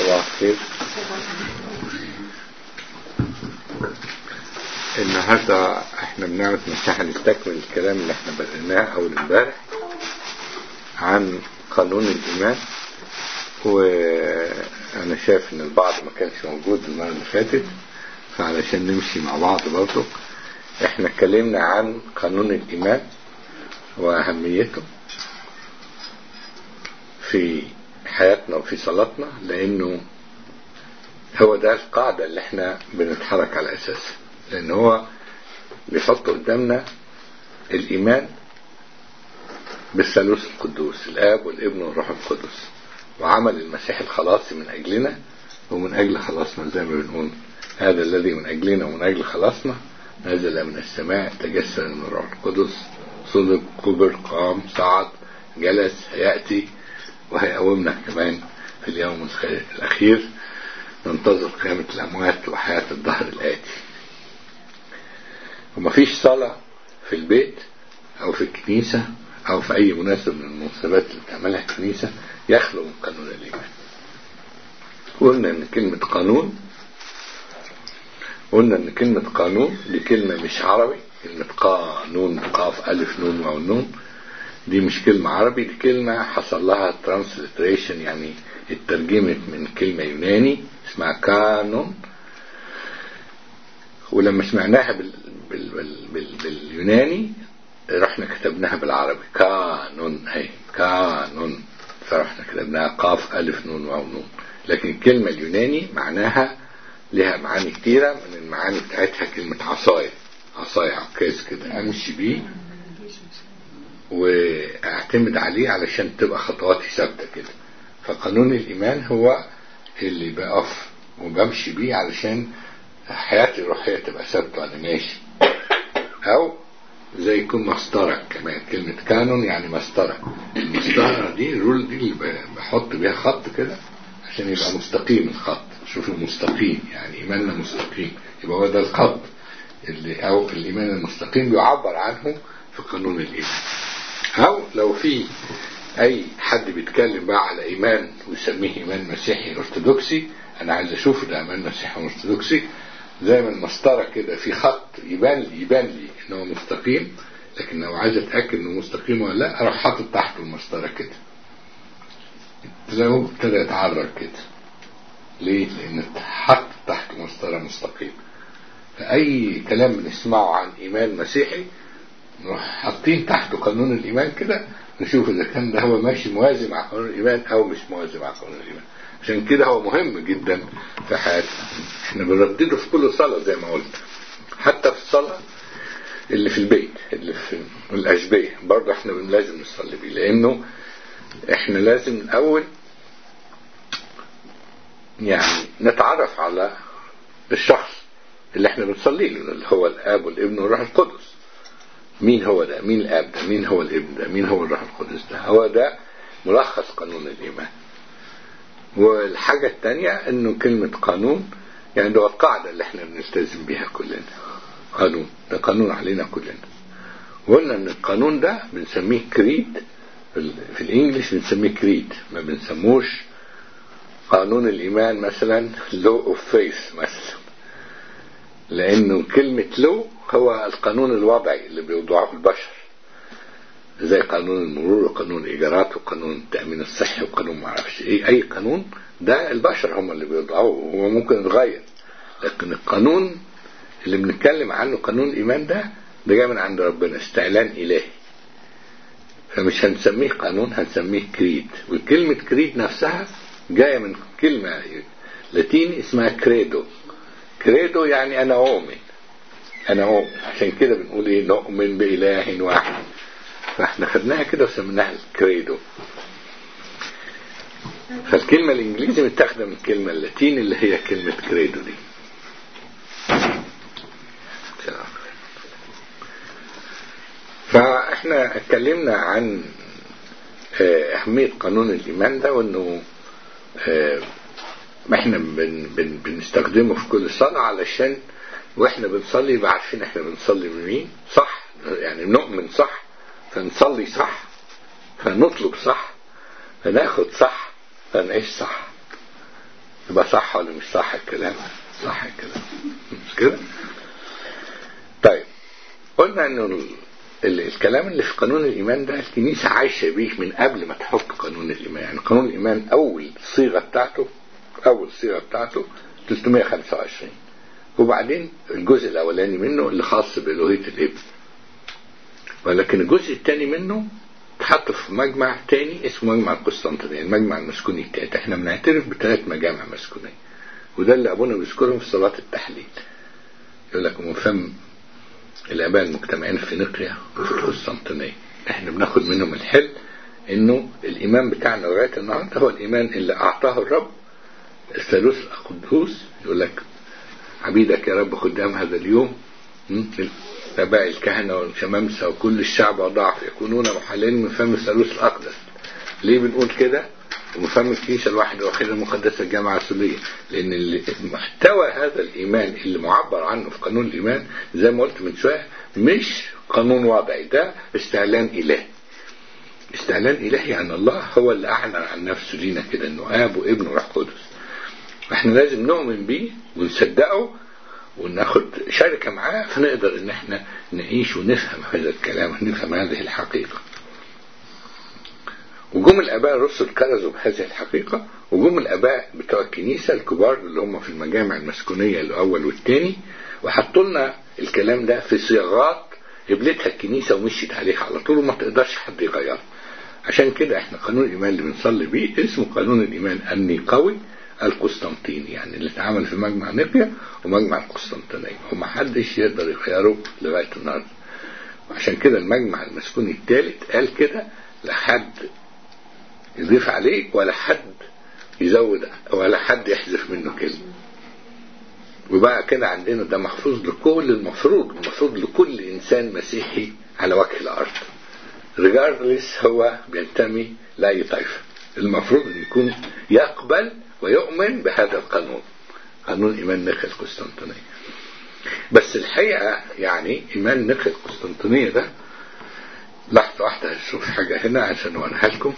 صباح الخير النهاردة احنا بنعمل مساحة نستكمل الكلام اللي احنا بدأناه أول امبارح عن قانون الإيمان وأنا شايف إن البعض ما كانش موجود المرة اللي فاتت فعلشان نمشي مع بعض برضه احنا اتكلمنا عن قانون الإيمان وأهميته في حياتنا وفي صلاتنا لأنه هو ده القاعدة اللي احنا بنتحرك على أساسها لأن هو بيحط قدامنا الإيمان بالثالوث القدوس الآب والابن والروح القدس وعمل المسيح الخلاصي من أجلنا ومن أجل خلاصنا زي ما بنقول هذا الذي من أجلنا ومن أجل خلاصنا نزل من السماء تجسد من الروح القدس صلب كبر قام صعد جلس هيأتي وهيقومنا كمان في اليوم الأخير ننتظر قيامة الأموات وحياة الظهر الآتي ومفيش صلاة في البيت أو في الكنيسة أو في أي مناسبة من المناسبات اللي بتعملها الكنيسة يخلو من قانون الإيمان قلنا إن كلمة قانون قلنا إن كلمة قانون دي كلمة مش عربي كلمة قانون قاف ألف نون واو نون دي مش كلمة عربي دي كلمة حصل لها ترانسليتريشن يعني اترجمت من كلمة يوناني اسمها كانون ولما سمعناها بال بال بال بال باليوناني رحنا كتبناها بالعربي كانون هي كانون فرحنا كتبناها قاف ألف نون واو نون لكن الكلمة اليوناني معناها لها معاني كتيرة من المعاني بتاعتها كلمة عصاية عصاية عكاز كده أمشي بيه واعتمد عليه علشان تبقى خطواتي ثابتة كده فقانون الإيمان هو اللي بقف وبمشي بيه علشان حياتي الروحية تبقى ثابتة وأنا ماشي أو زي يكون مسطرة كمان كلمة كانون يعني مسطرة المسطرة دي الرول دي اللي بحط بيها خط كده عشان يبقى مستقيم الخط شوفوا مستقيم يعني إيماننا مستقيم يبقى هو ده الخط اللي أو الإيمان المستقيم بيعبر عنه في قانون الإيمان أو لو في أي حد بيتكلم بقى على إيمان ويسميه إيمان مسيحي أرثوذكسي أنا عايز أشوف ده إيمان مسيحي أرثوذكسي زي ما المسطرة كده في خط يبان لي يبان لي إن هو مستقيم لكن لو عايز أتأكد إنه مستقيم ولا لا أروح حاطط تحته المسطرة كده تلاقوه ابتدى يتعرج كده ليه؟ لأن اتحط تحت مسطرة مستقيم فأي كلام بنسمعه عن إيمان مسيحي نروح حاطين تحته قانون الإيمان كده نشوف إذا كان ده هو ماشي موازي مع قانون الإيمان أو مش موازي مع قانون الإيمان عشان كده هو مهم جدا في حياتنا احنا بنردده في كل صلاة زي ما قلت حتى في الصلاة اللي في البيت اللي في الأشبية برضه احنا لازم نصلي بيه لأنه احنا لازم الأول يعني نتعرف على الشخص اللي احنا بنصلي له اللي هو الآب والابن والروح القدس مين هو ده مين الاب ده مين هو الابن ده مين هو الروح القدس ده هو ده ملخص قانون الايمان والحاجة الثانية انه كلمة قانون يعني ده القاعدة اللي احنا بنلتزم بيها كلنا قانون ده قانون علينا كلنا وقلنا ان القانون ده بنسميه كريد في الانجليش بنسميه كريد ما بنسموش قانون الايمان مثلا لو اوف فيث مثلا لانه كلمة لو هو القانون الوضعي اللي بيوضعه البشر زي قانون المرور وقانون الايجارات وقانون التامين الصحي وقانون ما اعرفش ايه اي قانون ده البشر هم اللي بيوضعوه وهو ممكن يتغير لكن القانون اللي بنتكلم عنه قانون الايمان ده ده جاي من عند ربنا استعلان الهي فمش هنسميه قانون هنسميه كريد وكلمة كريد نفسها جاية من كلمة لاتيني اسمها كريدو كريدو يعني انا اؤمن انا اؤمن عشان كده بنقول ايه نؤمن باله واحد فاحنا خدناها كده وسميناها الكريدو فالكلمة الانجليزي متاخدة من الكلمة اللاتيني اللي هي كلمة كريدو دي فاحنا اتكلمنا عن اهمية قانون الايمان ده وانه احنا بن بن بنستخدمه في كل صلاة علشان واحنا بنصلي يبقى عارفين احنا بنصلي بمين صح يعني نؤمن صح فنصلي صح فنطلب صح فناخد صح فنعيش صح يبقى صح ولا مش صح الكلام صح الكلام مش كده طيب قلنا انه ال- ال- الكلام اللي في قانون الايمان ده الكنيسه عايشه بيه من قبل ما تحط قانون الايمان يعني قانون الايمان اول صيغه بتاعته اول صيغه بتاعته 325 وبعدين الجزء الاولاني منه اللي خاص بالوهيه الابن ولكن الجزء الثاني منه اتحط في مجمع تاني اسمه مجمع القسطنطينية المجمع المسكوني التالت احنا بنعترف بثلاث مجامع مسكونية وده اللي ابونا بيذكرهم في صلاة التحليل يقول لك من فم الاباء المجتمعين في نقيا وفي القسطنطينية احنا بناخد منهم الحل انه الايمان بتاعنا لغاية النهاردة هو الايمان اللي اعطاه الرب الثالوث القدوس يقول لك عبيدك يا رب خدام هذا اليوم م? الآباء الكهنة والشمامسة وكل الشعب وضعف يكونون محلين من فم الثالوث الأقدس ليه بنقول كده؟ ومن فم الكنيسة الواحدة والوحيدة المقدسة الجامعة السورية لأن اللي- محتوى هذا الإيمان اللي معبر عنه في قانون الإيمان زي ما قلت من شوية مش قانون وضعي ده استعلان إلهي استعلان إلهي عن الله هو اللي أعلن عن نفسه لينا كده إنه آب وابن وروح قدس احنا لازم نؤمن بيه ونصدقه وناخد شركة معاه فنقدر ان احنا نعيش ونفهم هذا الكلام ونفهم هذه الحقيقة وجم الاباء الرسل كرزوا بهذه الحقيقة وجم الاباء بتوع الكنيسة الكبار اللي هم في المجامع المسكونية الاول والثاني وحطوا لنا الكلام ده في صياغات قبلتها الكنيسة ومشيت عليها على طول وما تقدرش حد يغيرها عشان كده احنا قانون الايمان اللي بنصلي بيه اسمه قانون الايمان النيقوي القسطنطيني يعني اللي اتعمل في مجمع نيقيا ومجمع القسطنطينية ومحدش يقدر يغيره لغاية النهارده وعشان كده المجمع المسكوني الثالث قال كده لا حد يضيف عليه ولا حد يزود ولا حد يحذف منه كلمة وبقى كده عندنا ده محفوظ لكل المفروض المفروض لكل إنسان مسيحي على وجه الأرض regardless هو بينتمي لأي طائفة المفروض أن يكون يقبل ويؤمن بهذا القانون قانون إيمان نخل القسطنطينية بس الحقيقة يعني إيمان نخل القسطنطينية ده لحظة واحدة هشوف حاجة هنا عشان أوريها لكم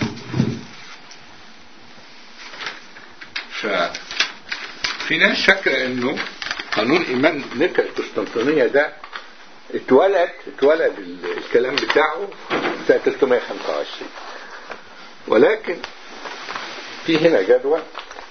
ففي ناس فاكرة إنه قانون إيمان نخل القسطنطينية ده اتولد اتولد ال- الكلام بتاعه سنة 325 ولكن في هنا جدول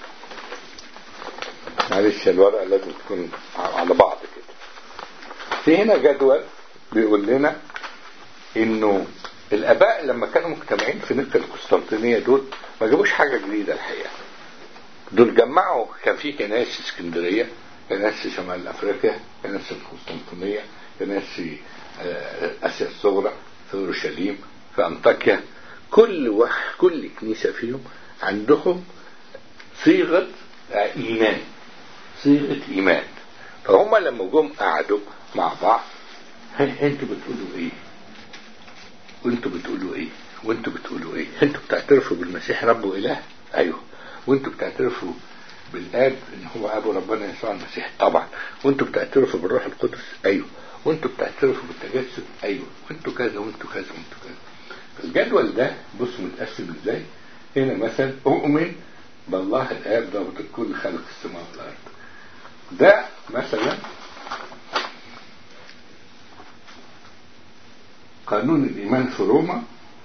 معلش الورقة لازم تكون على بعض كده في هنا جدول بيقول لنا انه الاباء لما كانوا مجتمعين في نقل القسطنطينية دول ما جابوش حاجة جديدة الحقيقة دول جمعوا كان في كنائس في اسكندرية كنائس في شمال افريقيا كنائس في القسطنطينية كنائس في آه، اسيا الصغرى في اورشليم في انطاكيا كل واحد كل كنيسة فيهم عندهم صيغة آه، ايمان صيغة ايمان فهم لما جم قعدوا مع بعض "ها، انتوا بتقولوا ايه وانتوا بتقولوا ايه وانتوا بتقولوا ايه انتوا بتعترفوا بالمسيح رب واله ايوه وانتوا بتعترفوا بالاب ان هو ابو ربنا يسوع المسيح طبعا وانتوا بتعترفوا بالروح القدس ايوه وانتوا بتعترفوا بالتجسد ايوه وانتوا كذا وانتوا كذا وانتوا كذا الجدول ده بص متقسم ازاي هنا مثلا اؤمن بالله الاب ضابط الكل خالق السماء والارض ده مثلا قانون الايمان في روما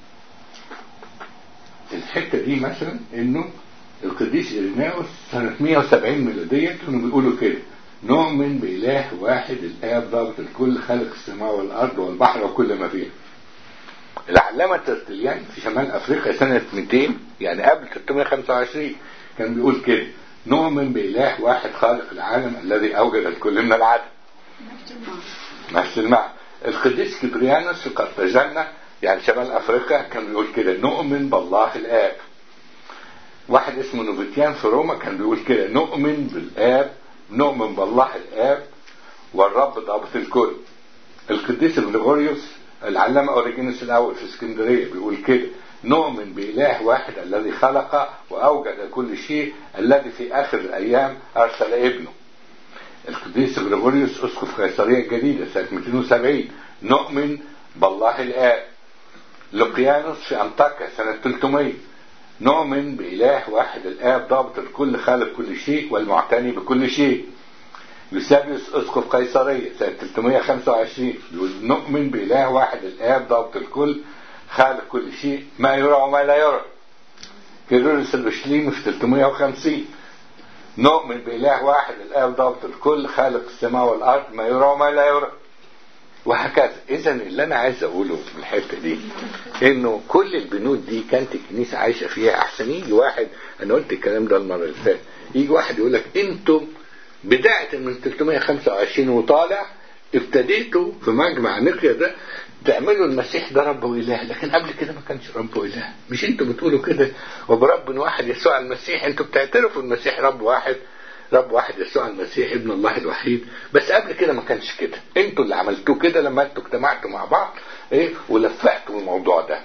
الحته دي مثلا انه القديس إريناوس سنة 170 ميلادية كانوا بيقولوا كده نؤمن بإله واحد الآب ضابط الكل خالق السماء والأرض والبحر وكل ما فيها العلامة ترتليان في شمال أفريقيا سنة 200 يعني قبل 325 كان بيقول كده نؤمن بإله واحد خالق العالم الذي أوجد الكل من العدم نفس المعنى القديس كبريانوس في قرطاجنة يعني شمال أفريقيا كان بيقول كده نؤمن بالله الآب واحد اسمه نوفيتيان في روما كان بيقول كده نؤمن بالآب نؤمن بالله الآب والرب ضابط الكل القديس غريغوريوس العلامة أوريجينوس الأول في اسكندرية بيقول كده نؤمن بإله واحد الذي خلق وأوجد كل شيء الذي في آخر الأيام أرسل ابنه القديس غريغوريوس أسقف قيصرية الجديدة سنة 270 نؤمن بالله الآب لقيانوس في أنطاكيا سنة 300 نؤمن بإله واحد الآب ضابط الكل خالق كل شيء والمعتني بكل شيء يوسابيوس اسقف قيصريه سنه 325 يقول نؤمن باله واحد الاب ضابط الكل خالق كل شيء ما يرى وما لا يرى كيرلس البشليمي في 350 نؤمن بإله واحد الآب ضابط الكل خالق السماء والأرض ما يرى وما لا يرى وهكذا إذا اللي أنا عايز أقوله في الحتة دي إنه كل البنود دي كانت الكنيسة عايشة فيها أحسن يجي واحد أنا قلت الكلام ده المرة اللي فاتت يجي واحد يقول لك أنتم بداية من 325 وطالع ابتديتوا في مجمع نقيا ده تعملوا المسيح ده رب وإله لكن قبل كده ما كانش رب وإله مش انتوا بتقولوا كده وبرب واحد يسوع المسيح انتوا بتعترفوا المسيح رب واحد رب واحد يسوع المسيح ابن الله الوحيد بس قبل كده ما كانش كده انتوا اللي عملتوه كده لما انتوا اجتمعتوا مع بعض ايه ولفقتوا الموضوع ده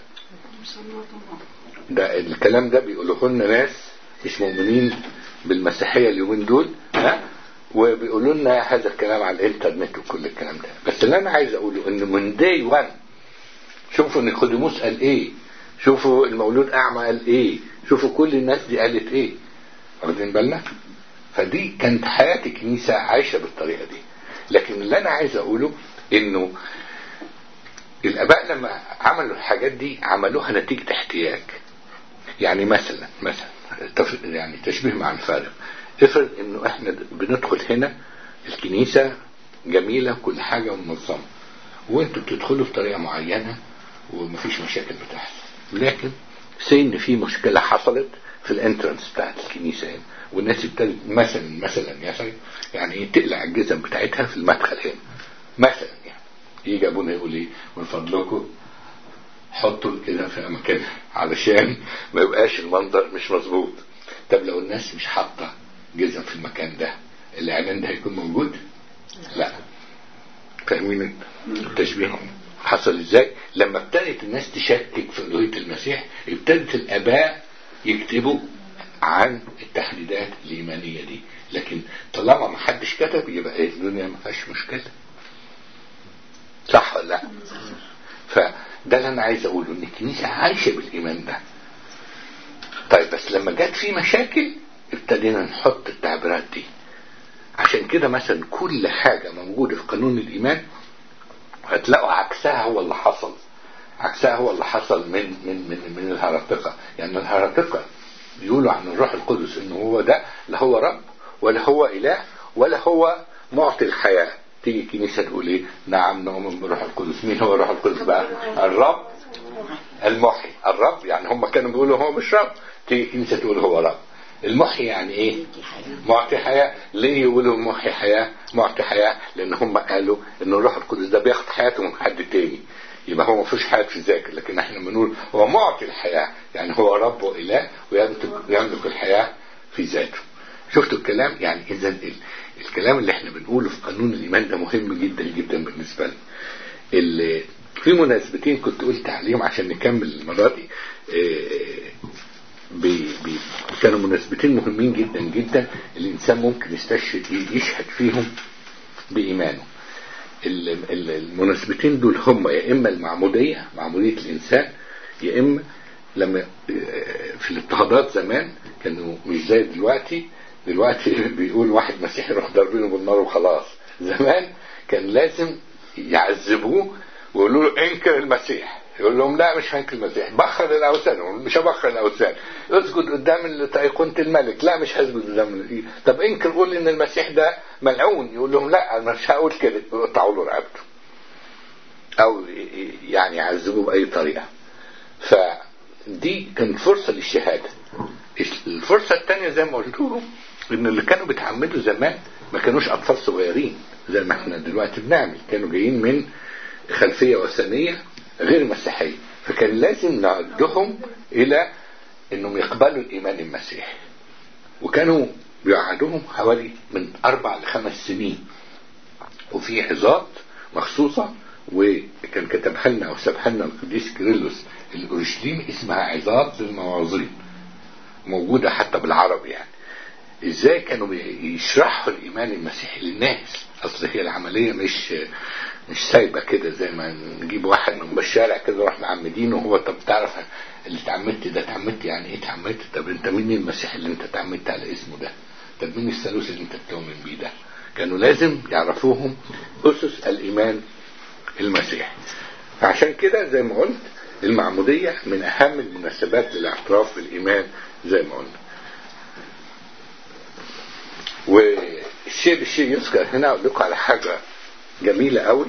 ده الكلام ده بيقولوه لنا ناس مش مؤمنين بالمسيحية اليومين دول ها وبيقولوا لنا هذا الكلام على الانترنت وكل الكلام ده بس اللي انا عايز اقوله ان من داي 1 شوفوا نيقوديموس قال ايه شوفوا المولود اعمى قال ايه شوفوا كل الناس دي قالت ايه واخدين بالنا فدي كانت حياة الكنيسة عايشة بالطريقة دي لكن اللي انا عايز اقوله انه الاباء لما عملوا الحاجات دي عملوها نتيجة احتياج يعني مثلا مثلا يعني تشبيه مع الفارق افرض انه احنا بندخل هنا الكنيسة جميلة كل حاجة منظمة وانتوا بتدخلوا بطريقة معينة ومفيش مشاكل بتحصل لكن سي ان في مشكلة حصلت في الانترنس بتاعت الكنيسة هنا والناس ابتدت مثلا مثلا يعني يعني تقلع الجزم بتاعتها في المدخل هنا مثلا يعني يجي ابونا يقول ايه من فضلكم حطوا كده في مكانها علشان ما يبقاش المنظر مش مظبوط طب لو الناس مش حاطه جزم في المكان ده الاعلان ده هيكون موجود لا فاهمين التشبيه حصل ازاي لما ابتدت الناس تشكك في الوهية المسيح ابتدت الاباء يكتبوا عن التحديدات الايمانيه دي لكن طالما ما حدش كتب يبقى ايه الدنيا ما فيهاش مشكله صح ولا لا فده اللي انا عايز اقوله ان الكنيسه عايشه بالايمان ده طيب بس لما جت في مشاكل ابتدينا نحط التعبيرات دي عشان كده مثلا كل حاجة موجودة في قانون الإيمان هتلاقوا عكسها هو اللي حصل عكسها هو اللي حصل من من من من الهرطقة يعني الهرطقة بيقولوا عن الروح القدس انه هو ده لا هو رب ولا هو اله ولا هو معطي الحياة تيجي الكنيسة تقول ايه نعم نؤمن بالروح القدس مين هو الروح القدس بقى الرب المحي الرب يعني هم كانوا بيقولوا هو مش رب تيجي الكنيسة تقول هو رب المحي يعني ايه معطي حياة ليه يقولوا محي حياة معطي حياة لان هم قالوا ان الروح القدس ده بياخد حياته من حد تاني يبقى هو ما فيش حياة في ذاكر لكن احنا بنقول هو معطي الحياة يعني هو رب وإله ويملك الحياة في ذاته شفتوا الكلام يعني اذا الكلام اللي احنا بنقوله في قانون الايمان ده مهم جدا جدا بالنسبة لي في مناسبتين كنت قلت عليهم عشان نكمل المرة دي بي بي كانوا مناسبتين مهمين جدا جدا الإنسان ممكن يستشهد يشهد فيهم بإيمانه المناسبتين دول هم يا إما المعمودية معمودية الإنسان يا إما لما في الاضطهادات زمان كانوا مش زي دلوقتي دلوقتي بيقول واحد مسيحي يروح ضاربينه بالنار وخلاص زمان كان لازم يعذبوه ويقولوا له انكر المسيح يقول لهم لا مش هنكر المسيح بخر الاوثان مش هبخر الاوثان اسجد قدام ايقونه الملك لا مش هسجد قدام طب انكر قول ان المسيح ده ملعون يقول لهم لا انا مش هقول كده يقطعوا له رقبته او يعني يعذبوه باي طريقه فدي كانت فرصه للشهاده الفرصه الثانيه زي ما قلت لكم ان اللي كانوا بيتعمدوا زمان ما كانوش اطفال صغيرين زي ما احنا دلوقتي بنعمل كانوا جايين من خلفيه وثنيه غير مسيحية فكان لازم نعدهم إلى أنهم يقبلوا الإيمان المسيحي وكانوا بيقعدوهم حوالي من أربع لخمس سنين وفي عظات مخصوصة وكان كتبها لنا أو سابها لنا القديس كيرلس الأورشليمي اسمها عظات للمواعظين موجودة حتى بالعربي يعني ازاي كانوا يشرحوا الايمان المسيحي للناس اصل هي العمليه مش مش سايبة كده زي ما نجيب واحد من الشارع كده نروح معمدينه وهو طب تعرف اللي اتعمدت ده اتعمدت يعني ايه اتعمدت طب انت مين المسيح اللي انت اتعمدت على اسمه ده طب مين الثالوث اللي انت بتؤمن بيه ده كانوا لازم يعرفوهم اسس الايمان المسيحي فعشان كده زي ما قلت المعمودية من اهم المناسبات للاعتراف بالايمان زي ما قلنا والشيء بالشيء يذكر هنا اقول لكم على حاجة جميلة قوي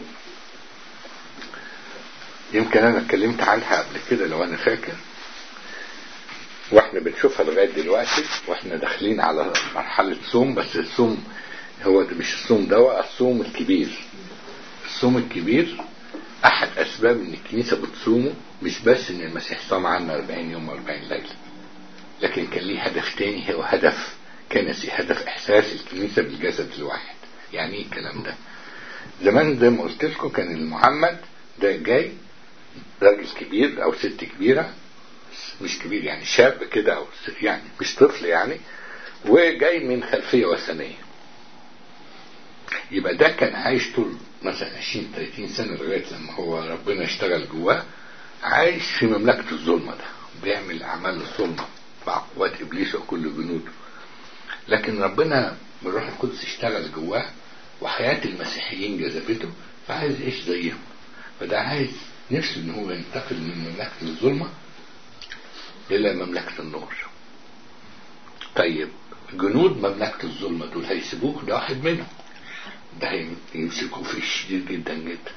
يمكن انا اتكلمت عنها قبل كده لو انا فاكر واحنا بنشوفها لغاية دلوقتي واحنا داخلين على مرحلة صوم بس الصوم هو ده مش الصوم ده الصوم الكبير الصوم الكبير احد اسباب ان الكنيسة بتصومه مش بس ان المسيح صام عنا 40 يوم و40 ليلة لكن كان ليه هدف تاني هو هدف كنسي هدف احساس الكنيسة بالجسد الواحد يعني ايه الكلام ده زمان زي ما قلت لكم كان المحمد ده جاي راجل كبير او ست كبيرة مش كبير يعني شاب كده او يعني مش طفل يعني وجاي من خلفية وثنية يبقى ده كان عايش طول مثلا 20 30 سنة لغاية لما هو ربنا اشتغل جواه عايش في مملكة الظلمة ده بيعمل أعمال الظلمة مع قوات إبليس وكل جنوده لكن ربنا بالروح القدس اشتغل جواه وحياة المسيحيين جذبته فعايز يعيش زيهم فده عايز نفسه ان هو ينتقل من مملكة الظلمة الى مملكة النور طيب جنود مملكة الظلمة دول هيسيبوك ده واحد منهم ده هيمسكوه فيه شديد جدا جدا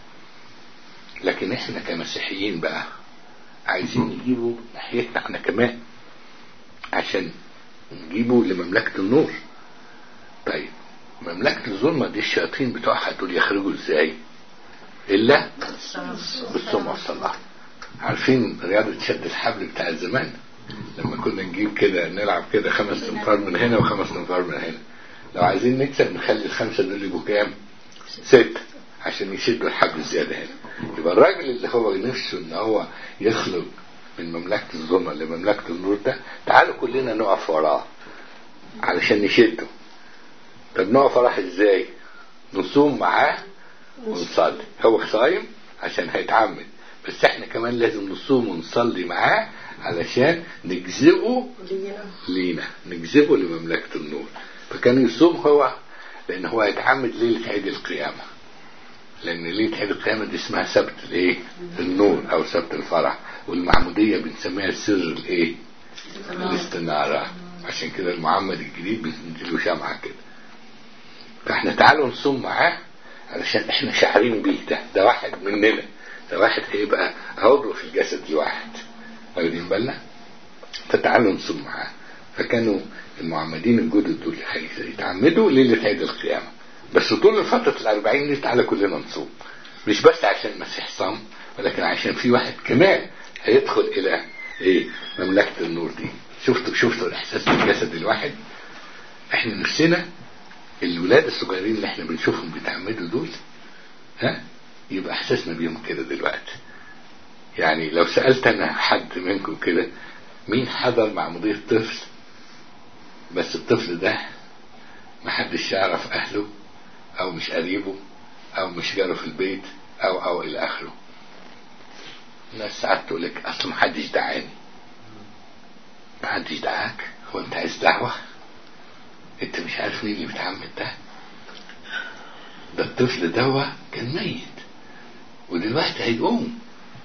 لكن احنا كمسيحيين بقى عايزين نجيبه ناحيتنا احنا كمان عشان نجيبه لمملكة النور طيب مملكة الظلمة دي الشياطين بتوعها دول يخرجوا ازاي الا بالصوم والصلاة عارفين رياضة شد الحبل بتاع زمان لما كنا نجيب كده نلعب كده خمس تنفار من هنا وخمس تنفار من هنا لو عايزين نكسب نخلي الخمسة دول يبقوا كام ستة عشان يشدوا الحبل الزيادة هنا يبقى الراجل اللي هو نفسه ان هو يخلق من مملكة الظلمة لمملكة النور ده تعالوا كلنا نقف وراه علشان نشده طب نقف وراه ازاي نصوم معاه ونصلي هو صايم عشان هيتعمد بس احنا كمان لازم نصوم ونصلي معاه علشان نجذبه لينا نجذبه لمملكة النور فكان يصوم هو لان هو هيتعمد ليلة عيد القيامة لان ليلة عيد القيامة دي اسمها سبت الايه النور او سبت الفرح والمعمودية بنسميها سر الايه الاستنارة عشان كده المعمد الجديد بنديله شمعة كده فاحنا تعالوا نصوم معاه علشان احنا شاعرين بيه ده ده واحد مننا ده واحد هيبقى عضو في الجسد الواحد واخدين بالنا فتعالوا نصوم معاه فكانوا المعمدين الجدد دول هيتعمدوا ليلة عيد القيامة بس طول فترة الأربعين دي تعالى كلنا نصوم مش بس عشان المسيح صام ولكن عشان في واحد كمان هيدخل إلى إيه مملكة النور دي شفتوا شفتوا الإحساس بالجسد الواحد إحنا نفسنا الولاد الصغيرين اللي إحنا بنشوفهم بيتعمدوا دول ها يبقى إحساسنا بيهم كده دلوقتي يعني لو سألت أنا حد منكم كده مين حضر معمودية طفل بس الطفل ده محدش يعرف أهله أو مش قريبه أو مش جاره في البيت أو أو إلى آخره الناس ساعات تقول لك أصل محدش دعاني محدش دعاك هو أنت عايز دعوة أنت مش عارف مين اللي بيتعمد ده ده الطفل دوا كان ميت ودلوقتي هيقوم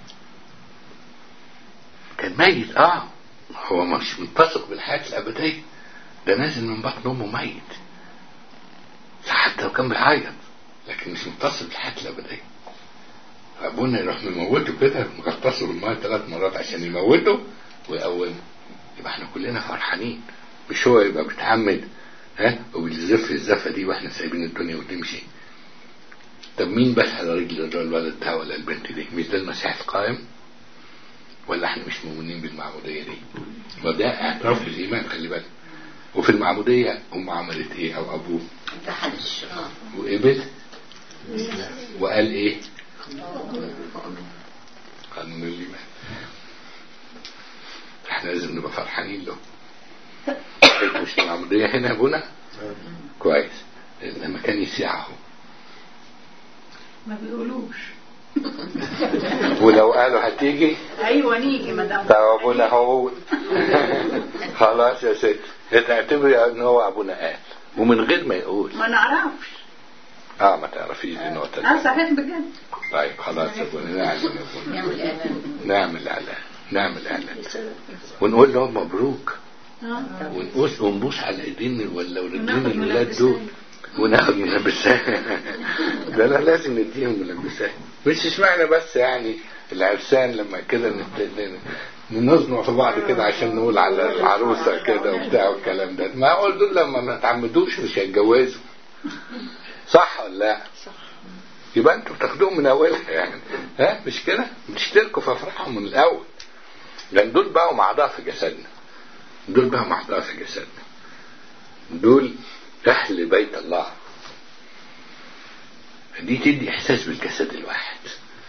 كان ميت اه هو مش متسق بالحياة الأبدية ده نازل من بطن أمه ميت حتى لو كان بيعيط لكن مش متصل بالحياة الأبدية فأبونا يروح مموته كده مغطسه بالمية ثلاث مرات عشان يموته ويقومه يبقى احنا كلنا فرحانين مش هو يبقى بيتعمد ها وبيزف الزفة دي واحنا سايبين الدنيا وتمشي طب مين بس على رجل الولد ده ولا البنت دي مش ده المسيح القائم ولا احنا مش مؤمنين بالمعمودية دي وده اعتراف بالإيمان خلي بالك وفي المعمودية أم عملت إيه أو أبوه تحدش وقبل وقال إيه قانون الإيمان احنا لازم نبقى فرحانين له مش المعمودية هنا أبونا كويس لما كان يسيعه ما بيقولوش ولو قالوا هتيجي ايوه نيجي مدام طب ابونا هو خلاص يا ست اعتبري ان هو ابونا قال ومن غير ما يقول ما نعرفش اه ما تعرفيش دي نقطة اه صحيح بجد طيب خلاص يا ابونا نعمل يا ابونا نعمل اعلان نعمل اعلان نعمل اعلان ونقول لهم مبروك اه ونبوس ونبوس على ايدين ولا ورجلين وناخد الولاد ملبسات. دول وناخد ملبسات ده انا لازم نديهم ملبسات مش اشمعنى بس يعني العرسان لما كده نت- ن- ننظنوا في بعض كده عشان نقول على العروسه كده وبتاع والكلام ده ما اقول دول لما ما تعمدوش مش هيتجوزوا صح ولا لا؟ يبقى انتوا بتاخدوهم من اولها يعني ها مش كده؟ بتشتركوا في افراحهم من الاول لان دول بقوا مع ضعف جسدنا دول بقى مع ضعف جسدنا دول اهل بيت الله دي تدي احساس بالجسد الواحد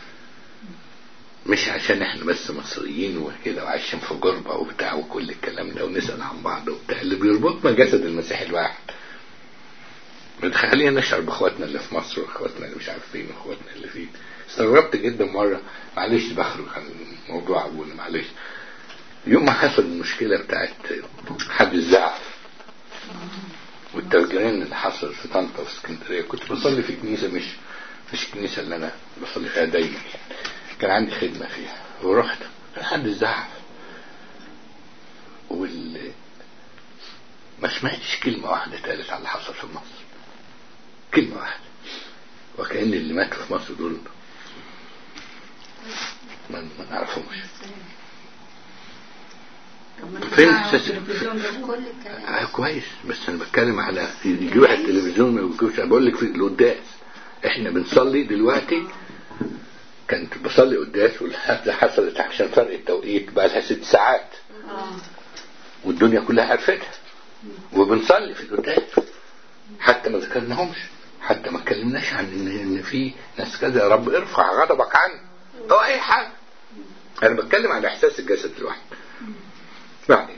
مش عشان احنا بس مصريين وكده وعايشين في غربة وبتاع وكل الكلام ده ونسأل عن بعض وبتاع اللي بيربطنا جسد المسيح الواحد بتخلينا نشعر باخواتنا اللي في مصر واخواتنا اللي مش عارف فين واخواتنا اللي فين استغربت جدا مرة معلش بخرج عن موضوع ابونا معلش يوم ما حصل المشكلة بتاعت حد الزعف والتفجيرين اللي حصل في طنطا وفي اسكندرية كنت بصلي في كنيسة مش مش الكنيسة اللي أنا بصلي فيها دايما كان عندي خدمة فيها ورحت كان حد الزعف وال ما سمعتش كلمة واحدة اتقالت على اللي حصل في مصر كلمة واحدة وكأن اللي ماتوا في مصر دول ما, ما نعرفهمش طب ما فين نسمع السلسلة؟ التلفزيون ده كل الكلام آه كويس بس انا بتكلم على يجي واحد تلفزيون ما بيجيبش انا بقول لك في القداس احنا بنصلي دلوقتي كنت بصلي قداس والحفله حصلت عشان فرق التوقيت بقى لها ست ساعات اه والدنيا كلها عرفتها وبنصلي في القداس حتى ما ذكرناهمش حتى ما اتكلمناش عن ان ان في ناس كذا يا رب ارفع غضبك عني او اي حاجه انا بتكلم عن احساس الجسد الواحد بعدين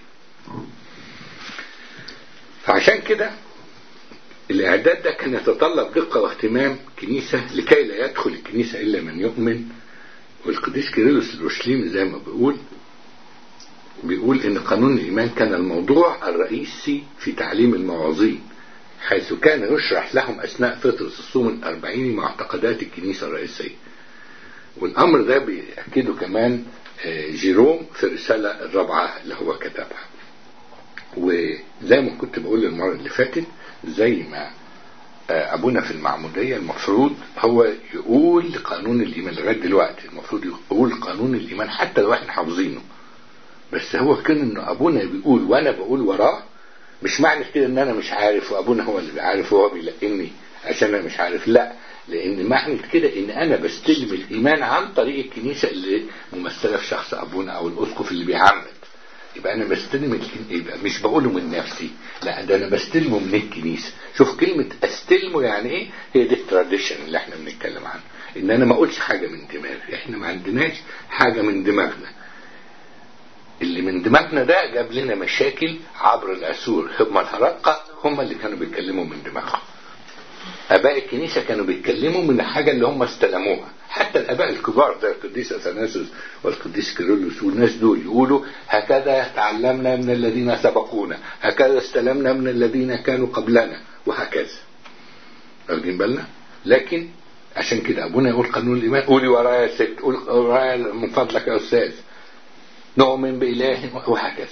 فعشان كده الاعداد ده كان يتطلب دقه واهتمام كنيسه لكي لا يدخل الكنيسه الا من يؤمن والقديس كيرلس الأورشليمي زي ما بيقول بيقول ان قانون الايمان كان الموضوع الرئيسي في تعليم المواعظين حيث كان يشرح لهم اثناء فتره الصوم الاربعيني معتقدات الكنيسه الرئيسيه والامر ده بيأكده كمان آه، جيروم في الرساله الرابعه اللي هو كتبها وزي ما كنت بقول المره اللي فاتت زي ما آه، ابونا في المعموديه المفروض هو يقول قانون الايمان لغايه دلوقتي المفروض يقول قانون الايمان حتى لو احنا حافظينه بس هو كان انه ابونا بيقول وانا بقول وراه مش معنى كده ان انا مش عارف وابونا هو اللي عارف وهو بيلقني عشان انا مش عارف لا لان معنى كده ان انا بستلم الايمان عن طريق الكنيسه اللي ممثله في شخص ابونا او الاسقف اللي بيعمد يبقى انا بستلم الكن... يبقى مش بقوله من نفسي لا ده انا بستلمه من الكنيسه شوف كلمه استلمه يعني ايه هي دي التراديشن اللي احنا بنتكلم عنه ان انا ما اقولش حاجه من دماغي احنا ما عندناش حاجه من دماغنا اللي من دماغنا ده جاب لنا مشاكل عبر العصور هم الهرقة هم اللي كانوا بيتكلموا من دماغهم اباء الكنيسه كانوا بيتكلموا من الحاجه اللي هم استلموها حتى الاباء الكبار زي القديس اثناسوس والقديس كيرلس والناس دول يقولوا هكذا تعلمنا من الذين سبقونا هكذا استلمنا من الذين كانوا قبلنا وهكذا واخدين بالنا لكن عشان كده ابونا يقول قانون الايمان قولي ورايا يا ست قول ورايا من فضلك يا استاذ نؤمن بإله وهكذا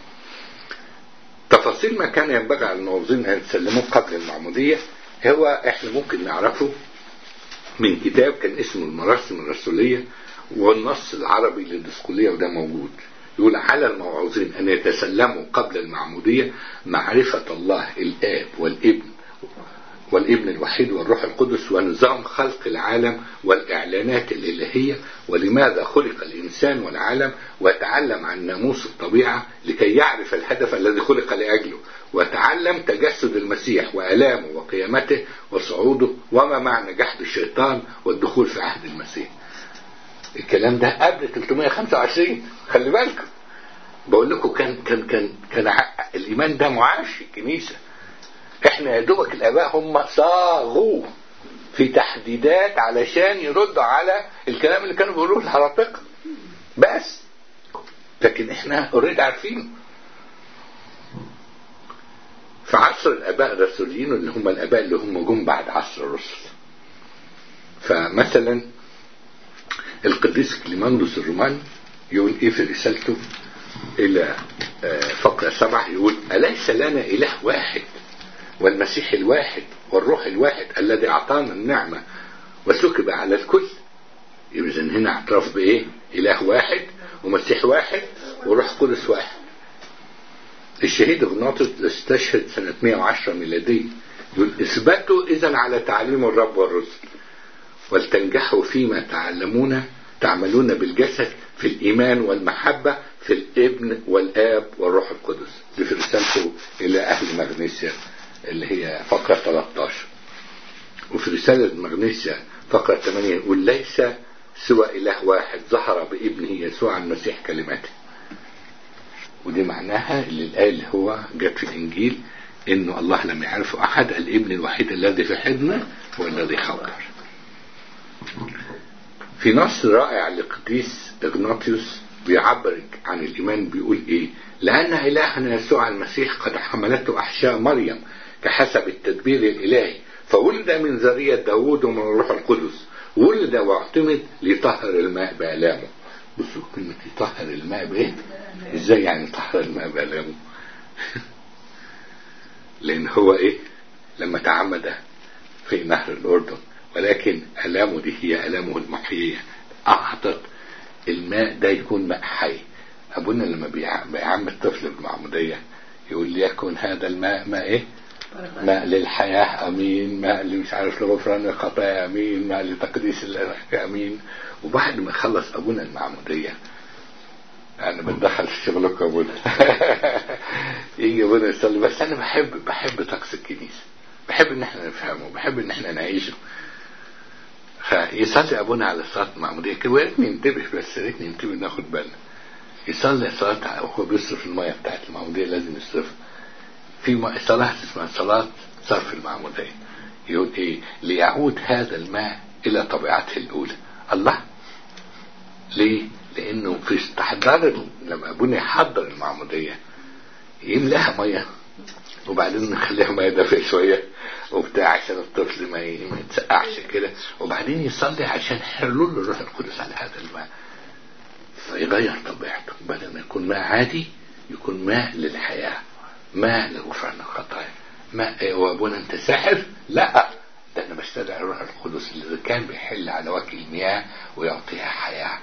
تفاصيل ما كان ينبغي على الموظفين أن يتسلموه قبل المعمودية هو احنا ممكن نعرفه من كتاب كان اسمه المراسم الرسولية والنص العربي للدسقلية وده موجود يقول على الموعوظين أن يتسلموا قبل المعمودية معرفة الله الآب والابن والابن الوحيد والروح القدس ونظام خلق العالم والإعلانات الإلهية ولماذا خلق الإنسان والعالم ويتعلم عن ناموس الطبيعة لكي يعرف الهدف الذي خلق لأجله وتعلم تجسد المسيح وآلامه وقيامته وصعوده وما معنى جحد الشيطان والدخول في عهد المسيح الكلام ده قبل 325 خلي بالكم بقول لكم كان كان كان كان ع- الايمان ده معاش في الكنيسه احنا يا دوبك الاباء هم صاغوا في تحديدات علشان يردوا على الكلام اللي كانوا بيقولوه الهرطقة بس لكن احنا اوريدي عارفين في عصر الاباء الرسوليين اللي هم الاباء اللي هم جم بعد عصر الرسل فمثلا القديس كليماندوس الروماني يقول ايه في رسالته الى آه، فقرة سبعة يقول أليس لنا إله واحد والمسيح الواحد والروح الواحد الذي أعطانا النعمة وسكب على الكل إذا هنا اعتراف بإيه إله واحد ومسيح واحد وروح قدس واحد الشهيد اغناطس استشهد سنة 110 ميلادية يقول اثبتوا إذا على تعليم الرب والرسل ولتنجحوا فيما تعلمون تعملون بالجسد في الإيمان والمحبة في الابن والآب والروح القدس دي في رسالته إلى أهل مغنيسيا اللي هي فقرة 13 وفي رسالة مغنيسيا فقرة 8 يقول ليس سوى إله واحد ظهر بابنه يسوع المسيح كلماته ودي معناها اللي الآية اللي هو جت في الإنجيل إنه الله لم يعرفه أحد الابن الوحيد الذي في حضنه هو الذي خبر في نص رائع لقديس إغناطيوس بيعبر عن الإيمان بيقول إيه لأن إلهنا يسوع المسيح قد حملته أحشاء مريم كحسب التدبير الإلهي فولد من ذرية داوود ومن الروح القدس ولد واعتمد ليطهر الماء بآلامه بصوا كلمة يطهر الماء بإيه؟ إزاي يعني يطهر الماء بآلامه؟ لأن هو إيه؟ لما تعمد في نهر الأردن ولكن آلامه دي هي آلامه المحيية أعطت الماء ده يكون ماء حي أبونا لما بيع- بيعمد طفل بالمعمودية يقول ليكن هذا الماء ماء إيه؟ ماء للحياة أمين ماء اللي مش عارف لغفران الخطايا أمين ماء لتقديس الأرواح أمين وبعد ما يخلص أبونا المعمودية أنا بتدخل في شغلك يا أبونا يجي أبونا يصلي بس أنا بحب بحب طقس الكنيسة بحب إن إحنا نفهمه بحب إن إحنا نعيشه فيصلي أبونا على صلاة المعمودية كده ويا ريتني ننتبه بس يا ريتني ننتبه ناخد بالنا يصلي صلاة وهو بيصرف المية بتاعت المعمودية لازم يصرفها في م- صلاة اسمها صلاة صرف المعمودية يقول ايه ليعود هذا الماء الى طبيعته الاولى الله ليه لانه في استحضار ال- لما ابونا يحضر المعمودية يملاها مية وبعدين نخليها مية دافية شوية وبتاع عشان الطفل ما ي- ما يتسقعش كده وبعدين يصلي عشان حلول الروح القدس على هذا الماء فيغير طبيعته بدل ما يكون ماء عادي يكون ماء للحياة ماء لغفران الخطايا ماء إيه وابونا انت ساحر لا ده انا بستدعي الروح القدس اللي كان بيحل على وجه المياه ويعطيها حياة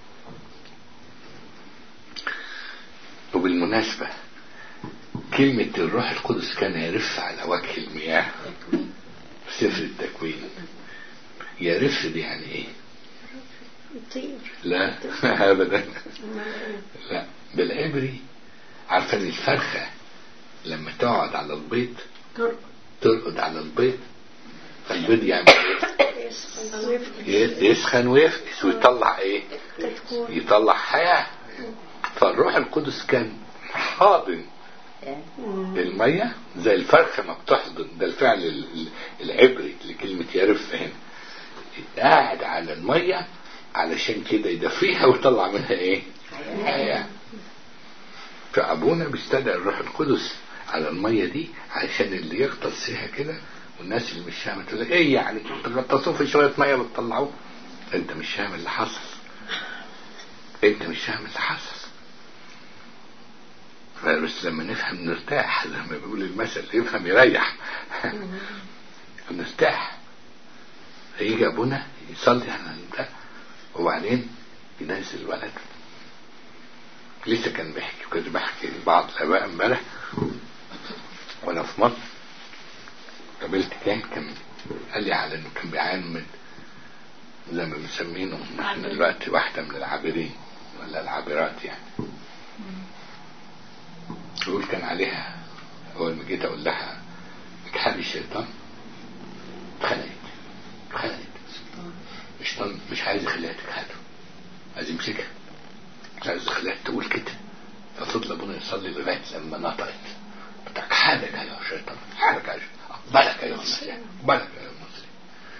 وبالمناسبة كلمة الروح القدس كان يرف على وجه المياه في سفر التكوين يرف دي يعني ايه يطير لا ابدا لا بالعبري عارفه ان الفرخه لما تقعد على البيض ترقد ترقد على البيض فالبيض يعمل ايه؟ يسخن ويفتح ي- يسخن ويفكس ويطلع ايه؟ تكون يطلع حياه فالروح القدس كان حاضن المية زي الفرخة ما بتحضن ده الفعل ال- ال- العبري لكلمة يرف هنا قاعد على المية علشان كده يدفيها ويطلع منها ايه حياة فأبونا بيستدعي الروح القدس على المية دي عشان اللي يغطس فيها كده والناس اللي مش فاهمة تقول لك ايه يعني تغطسوه في شوية مية بتطلعوه انت مش فاهم اللي حصل انت مش فاهم اللي حصل بس لما نفهم نرتاح زي ما بيقول المثل يفهم يريح نرتاح هيجي ابونا يصلي على ده وبعدين ينزل الولد لسه كان بيحكي وكنت بحكي لبعض الاباء امبارح وانا في مصر قابلت كان كان قال لي على انه كان بيعاني من زي ما بنسمينه احنا دلوقتي واحده من العابرين ولا العابرات يعني يقول كان عليها اول ما جيت اقول لها اجحدي الشيطان اتخنقت اتخنقت الشيطان مش عايز يخليها تجحده عايز يمسكها مش عايز يخليها تقول كده ففضل ابونا يصلي لغايه لما نطقت بتاعك حالك يا شيطان حالك يا شيطان اقبلك يا مسلم اقبلك يا مسلم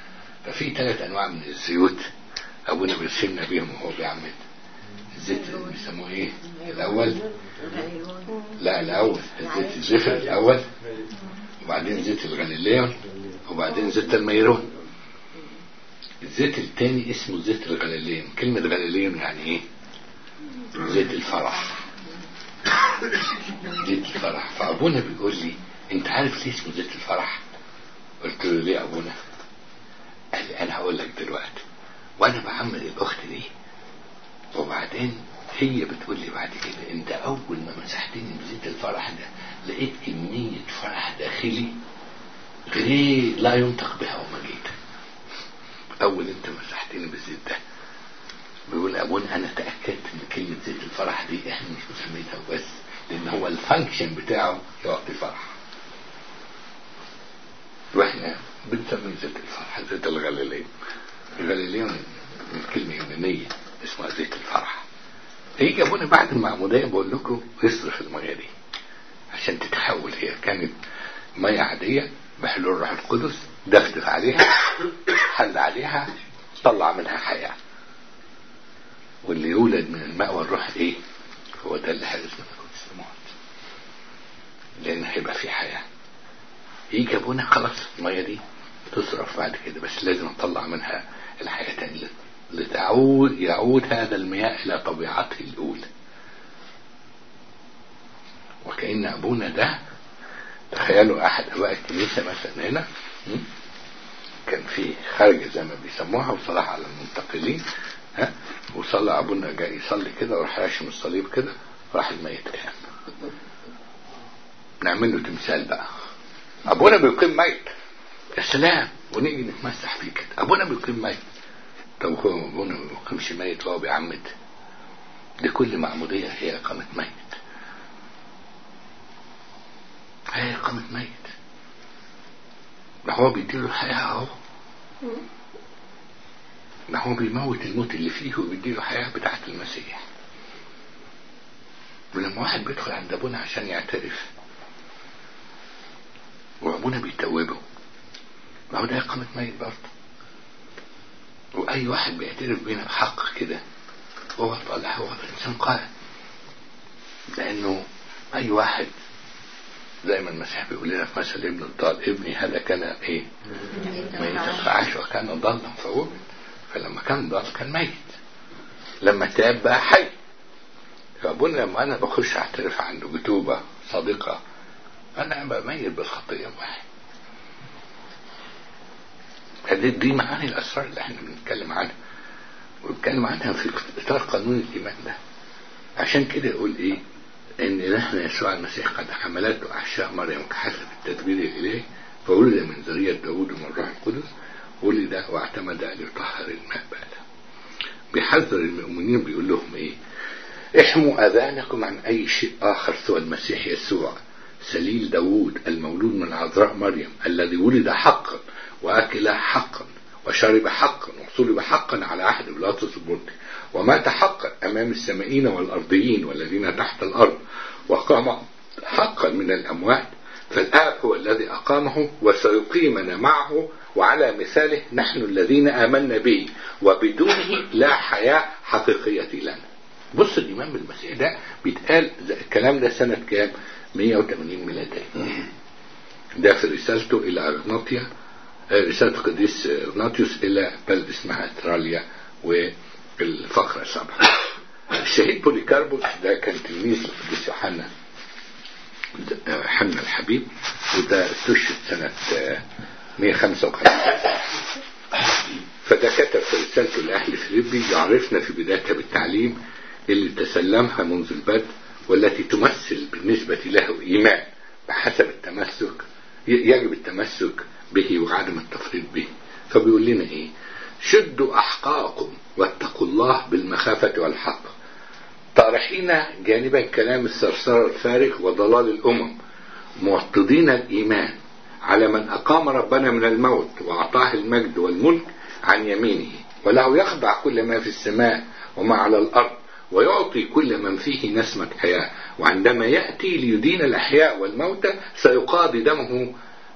في ثلاث انواع من الزيوت ابونا بيرسمنا بيهم وهو بيعمل الزيت اللي بيسموه ايه الاول لا الاول زيت الزفر الاول وبعدين زيت الغليليون وبعدين زيت الميرون الزيت الثاني اسمه زيت الغليليون كلمة غليليون يعني ايه زيت الفرح زيت الفرح فابونا بيقول لي انت عارف ليه اسمه زيت الفرح قلت له ليه يا ابونا قال لي انا هقول لك دلوقتي وانا بعمل الاخت دي وبعدين هي بتقول لي بعد كده انت اول ما مسحتني بزيت الفرح ده لقيت كمية فرح داخلي غير لا ينطق بها وما جيت اول انت مسحتني بالزيت ده بيقول ابونا انا تاكدت ان كلمه زيت الفرح دي احنا مش مسمينها وبس لان هو الفانكشن بتاعه يعطي فرح واحنا بنسميه زيت الفرح زيت الغليلين الغليلين من كلمه يونانيه اسمها زيت الفرح يجي ابونا بعد المعموديه بقول لكم اصرف الميه دي عشان تتحول هي كانت ميه عاديه بحلول الروح القدس دفدف عليها حل عليها طلع منها حياه واللي يولد من الماء والروح ايه هو ده اللي هيرث ملكوت السماوات لان هيبقى في حياه يجي ابونا خلاص الميه دي تصرف بعد كده بس لازم نطلع منها الحياه تاني لتعود يعود هذا المياه الى طبيعته الاولى وكأن ابونا ده تخيلوا احد اباء الكنيسه مثلا هنا م? كان في خارجه زي ما بيسموها وصلاح على المنتقلين ها وصلى ابونا جاي يصلي كده وراح راشم الصليب كده راح الميت قام نعمل له تمثال بقى ابونا بيقيم ميت يا سلام ونيجي نتمسح فيه كده ابونا بيقيم ميت طب هو ابونا ما بيقيمش ميت وهو بيعمد دي كل معموديه هي اقامه ميت هي اقامه ميت ما هو بيديله الحياه اهو ما هو بيموت الموت اللي فيه وبيديله حياة بتاعت المسيح ولما واحد بيدخل عند ابونا عشان يعترف وابونا بيتوبه ما هو ده إقامة ميت برضه وأي واحد بيعترف بينا بحق كده هو طالع هو إنسان قائم لأنه أي واحد زي ما المسيح بيقول لنا في مثل ابن الضال ابني هذا كان ايه؟ ميتا فعاش وكان ضالا فوجد فلما كان ضال كان ميت لما تاب بقى حي فابونا لما انا بخش اعترف عنده بتوبه صادقه انا بقى ميت بالخطيه واحد هذه دي معاني الاسرار اللي احنا بنتكلم عنها وبنتكلم عنها في اطار قانون الايمان ده عشان كده يقول ايه ان نحن يسوع المسيح قد حملته احشاء مريم كحسب التدبير الالهي فولد من ذرية داود ومن الروح القدس ولد واعتمد ان يطهر الماء بعده بيحذر المؤمنين بيقول لهم ايه احموا اذانكم عن اي شيء اخر سوى المسيح يسوع سليل داود المولود من عذراء مريم الذي ولد حقا واكل حقا وشرب حقا وصلب حقا على عهد بيلاطس البرطي ومات حقا امام السمائين والارضيين والذين تحت الارض وقام حقا من الاموات فالاب هو الذي اقامه وسيقيمنا معه وعلى مثاله نحن الذين امنا به وبدونه لا حياه حقيقيه لنا بص الإمام بالمسيح ده بيتقال الكلام ده سنة كام 180 ميلادية ده في رسالته إلى أغناطيا رسالة القديس أغناطيوس إلى بلد اسمها تراليا والفقرة السابعة الشهيد بوليكاربوس ده كان تلميذ القديس يوحنا حنا الحبيب وده استشهد سنة 155 فده كتب في رسالته لأهل فيليبي يعرفنا في بدايتها بالتعليم اللي تسلمها منذ البدء والتي تمثل بالنسبة له إيمان بحسب التمسك يجب التمسك به وعدم التفريط به فبيقول لنا إيه شدوا أحقاءكم واتقوا الله بالمخافة والحق طارحين جانبا كلام الثرثار الفارغ وضلال الأمم موطدين الإيمان على من أقام ربنا من الموت وأعطاه المجد والملك عن يمينه وله يخضع كل ما في السماء وما على الأرض ويعطي كل من فيه نسمة حياة وعندما يأتي ليدين الأحياء والموتى سيقاضي دمه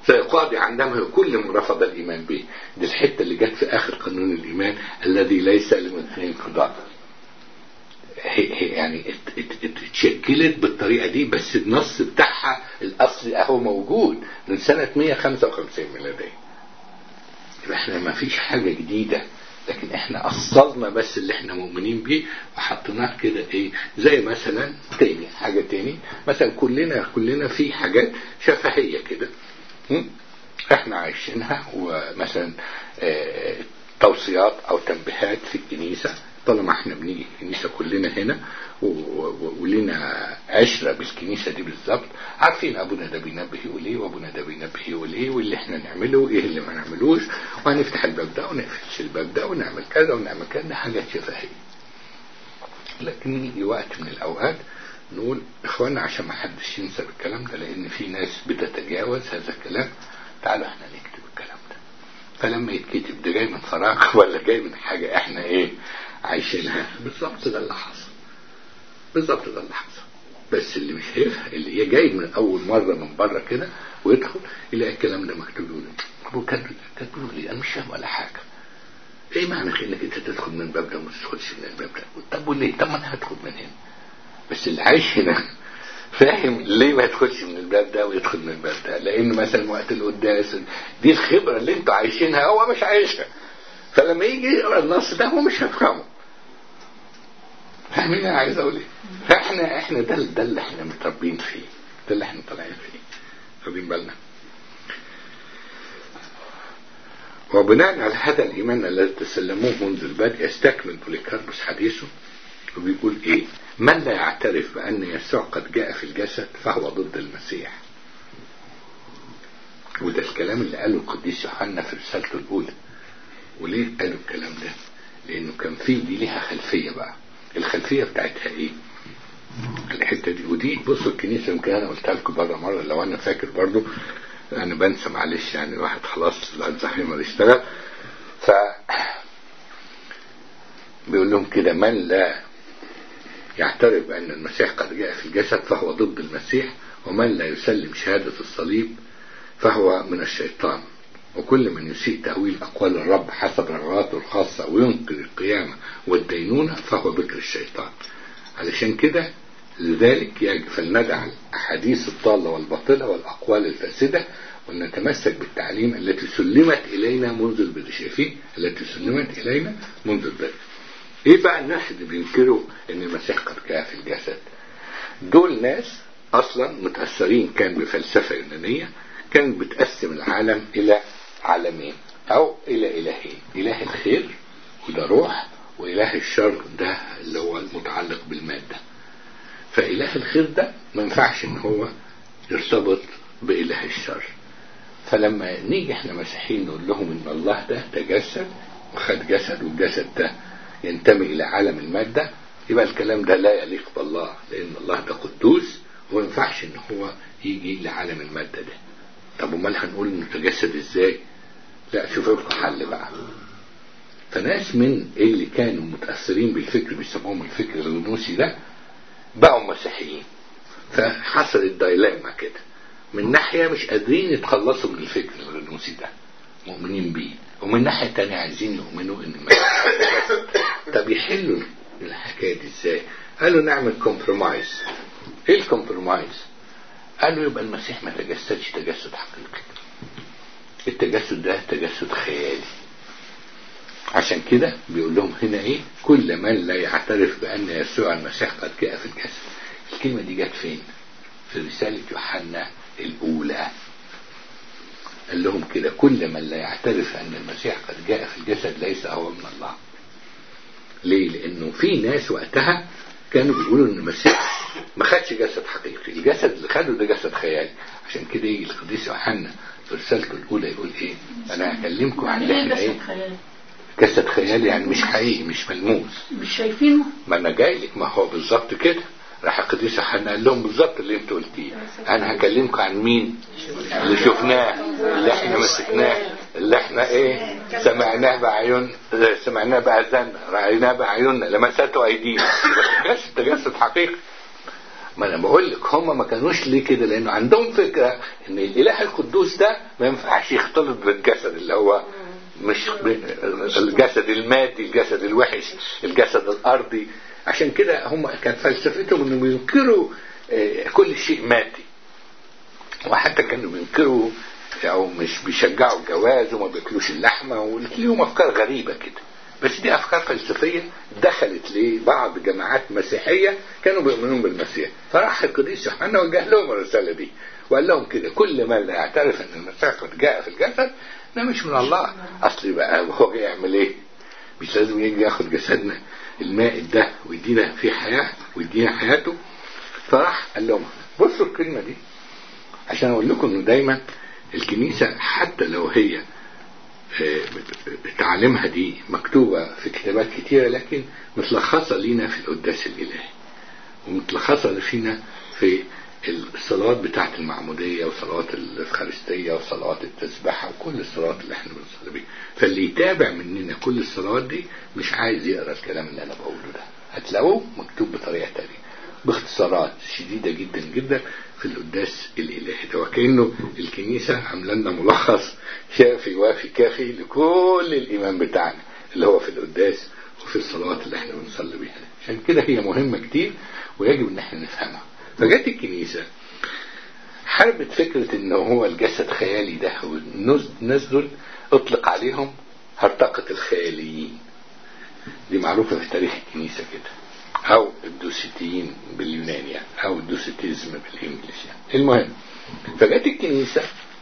سيقاضي عن دمه كل من رفض الإيمان به دي الحتة اللي جت في آخر قانون الإيمان الذي ليس لمثلين قضاء هي هي يعني ات- ات- ات- اتشكلت بالطريقة دي بس النص بتاعها الأصلي أهو موجود من سنة 155 ميلادية يبقى احنا ما فيش حاجة جديدة لكن احنا أصلنا بس اللي احنا مؤمنين بيه وحطيناه كده ايه زي مثلا تاني حاجة تاني مثلا كلنا كلنا في حاجات شفهية كده م? احنا عايشينها ومثلا اه توصيات او تنبيهات في الكنيسة طالما احنا بنيجي الكنيسة كلنا هنا و- و- ولنا عشرة بالكنيسة دي بالظبط عارفين ابونا ده بينبه يقول ايه وابونا ده بينبه يقول ايه واللي احنا نعمله ايه اللي ما نعملوش وهنفتح الباب ده ونقفلش الباب ده ونعمل كذا ونعمل كذا ده حاجات شفهية لكن يجي وقت من الاوقات نقول اخوانا عشان ما حدش ينسى الكلام ده لان في ناس بتتجاوز هذا الكلام تعالوا احنا نكتب الكلام ده فلما يتكتب ده جاي من فراغ ولا جاي من حاجة احنا ايه عايشينها بالظبط ده اللي حصل بالظبط ده اللي حصل بس اللي مش هيفهم اللي جاي من اول مرة من بره كده ويدخل يلاقي الكلام ده مكتوب له هو كاتبه كاتبه لي انا مش فاهم ولا حاجة ايه معنى انك انت تدخل من الباب ده وما تدخلش من الباب ده طب وليه طب ما انا هدخل من هنا بس اللي عايش هنا فاهم ليه ما يدخلش من الباب ده ويدخل من الباب ده لان مثلا وقت القداس دي الخبرة اللي انتوا عايشينها هو مش عايشها فلما يجي يقرا النص ده هو مش هيفهمه فاهمين انا عايز اقول ايه فاحنا احنا ده ده اللي احنا متربيين فيه ده اللي احنا طالعين فيه واخدين بالنا وبناء على هذا الإيمان الذي تسلموه منذ البدء يستكمل بوليكاربوس حديثه وبيقول إيه من لا يعترف بأن يسوع قد جاء في الجسد فهو ضد المسيح وده الكلام اللي قاله القديس يوحنا في رسالته الأولى وليه قالوا الكلام ده لأنه كان فيه دي ليها خلفية بقى الخلفية بتاعتها إيه الحتة دي ودي بصوا الكنيسة يمكن أنا قلتها لكم بره مرة لو أنا فاكر برضو أنا بنسى معلش يعني الواحد خلاص الزهايمر اشتغل ف بيقول لهم كده من لا يعترف بأن المسيح قد جاء في الجسد فهو ضد المسيح ومن لا يسلم شهادة الصليب فهو من الشيطان وكل من يسيء تأويل أقوال الرب حسب رغباته الخاصة وينكر القيامة والدينونة فهو بكر الشيطان علشان كده لذلك يجب فلندع الأحاديث الضالة والباطلة والأقوال الفاسدة ونتمسك بالتعليم التي سلمت إلينا منذ البدء شايفين التي سلمت إلينا منذ البدء إيه بقى الناس اللي بينكروا إن المسيح قد جاء في الجسد دول ناس أصلا متأثرين كان بفلسفة يونانية كانت بتقسم العالم إلى عالمين أو إلى إلهين إله الخير وده روح وإله الشر ده اللي هو المتعلق بالمادة فإله الخير ده ما ينفعش إن هو يرتبط بإله الشر فلما نيجي احنا مسيحيين نقول لهم ان الله ده تجسد وخد جسد والجسد ده ينتمي الى عالم المادة يبقى الكلام ده لا يليق بالله لان الله ده قدوس وما ينفعش ان هو يجي لعالم المادة ده طب امال هنقول انه تجسد ازاي لا شوفوا لكم حل بقى فناس من اللي كانوا متأثرين بالفكر بيسموهم الفكر الغنوسي ده بقوا مسيحيين فحصلت دايلاما كده من ناحية مش قادرين يتخلصوا من الفكر الغنوسي ده مؤمنين بيه ومن ناحية تانية عايزين يؤمنوا ان المسيح طب يحلوا الحكاية دي ازاي قالوا نعمل كومبرومايز ايه الكومبرومايز قالوا يبقى المسيح ما تجسدش تجسد حقيقي التجسد ده تجسد خيالي عشان كده بيقول لهم هنا ايه كل من لا يعترف بان يسوع المسيح قد جاء في الجسد الكلمة دي جت فين في رسالة يوحنا الأولى قال لهم كده كل من لا يعترف أن المسيح قد جاء في الجسد ليس هو من الله ليه لأنه في ناس وقتها كانوا بيقولوا أن المسيح ما خدش جسد حقيقي الجسد اللي خده ده جسد خيالي عشان كده يجي القديس يوحنا في رسالته الأولى يقول إيه أنا هكلمكم عن اللي إحنا إيه جسد خيالي يعني مش حقيقي مش ملموس مش شايفينه ما انا جاي لك ما هو بالظبط كده راح القديس يوحنا قال لهم بالظبط اللي انتوا قلتيه انا هكلمكم عن مين اللي شفناه اللي احنا مسكناه اللي احنا ايه سمعناه بعيون سمعناه باذاننا رايناه بعيوننا لمسته ايدينا جسد تجسد حقيقي ما انا بقول لك هم ما كانوش ليه كده لانه عندهم فكره ان الاله القدوس ده ما ينفعش يختلط بالجسد اللي هو مش ب- الجسد المادي الجسد الوحش الجسد الارضي عشان كده هم كانت فلسفتهم انهم ينكروا آه، كل شيء مادي وحتى كانوا بينكروا او مش بيشجعوا الجواز وما بياكلوش اللحمه وليهم افكار غريبه كده بس دي افكار فلسفيه دخلت لبعض جماعات مسيحيه كانوا بيؤمنون بالمسيح فراح القديس يوحنا وجه لهم الرساله دي وقال لهم كده كل من لا يعترف ان المسيح قد جاء في الجسد ده مش من الله اصل بقى هو جاي يعمل ايه؟ مش لازم يجي ياخد جسدنا الماء ده ويدينا فيه حياه ويدينا حياته فراح قال لهم بصوا الكلمه دي عشان اقول لكم انه دايما الكنيسه حتى لو هي آه، تعاليمها دي مكتوبه في كتابات كتيره لكن متلخصه لينا في القداس الالهي ومتلخصه فينا في الصلوات بتاعت المعمودية وصلوات الإفخارستية وصلوات التسبحة وكل الصلوات اللي احنا بنصلي بيها فاللي يتابع مننا كل الصلوات دي مش عايز يقرا الكلام اللي أنا بقوله ده هتلاقوه مكتوب بطريقة تانية باختصارات شديدة جدا جدا في القداس الإلهي ده وكأنه الكنيسة عاملة لنا ملخص شافي وافي كافي لكل الإيمان بتاعنا اللي هو في القداس وفي الصلوات اللي احنا بنصلي بيها عشان كده هي مهمة كتير ويجب ان احنا نفهمها فجت الكنيسة حاربت فكرة ان هو الجسد خيالي ده والناس دول اطلق عليهم هرطقة الخياليين دي معروفة في تاريخ الكنيسة كده او الدوسيتيين باليوناني يعني او الدوسيتيزم بالانجلش يعني المهم فجت الكنيسة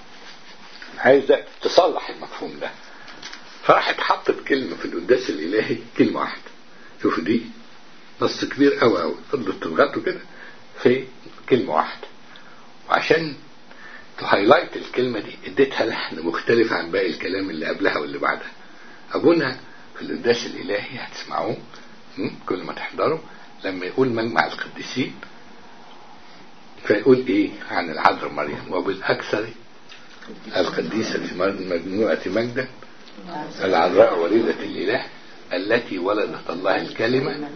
عايزة تصلح المفهوم ده فراحت حطت كلمة في القداس الإلهي كلمة واحدة شوفوا دي نص كبير قوي قوي فضلت تضغطوا كده في كلمة واحدة وعشان تهايلايت الكلمة دي اديتها لحن مختلف عن باقي الكلام اللي قبلها واللي بعدها أبونا في القداس الإلهي هتسمعوه م? كل ما تحضروا لما يقول مجمع القديسين فيقول ايه عن العذراء مريم وبالأكثر القديسة في مجموعة مجدا العذراء وليدة الإله التي ولدت الله الكلمة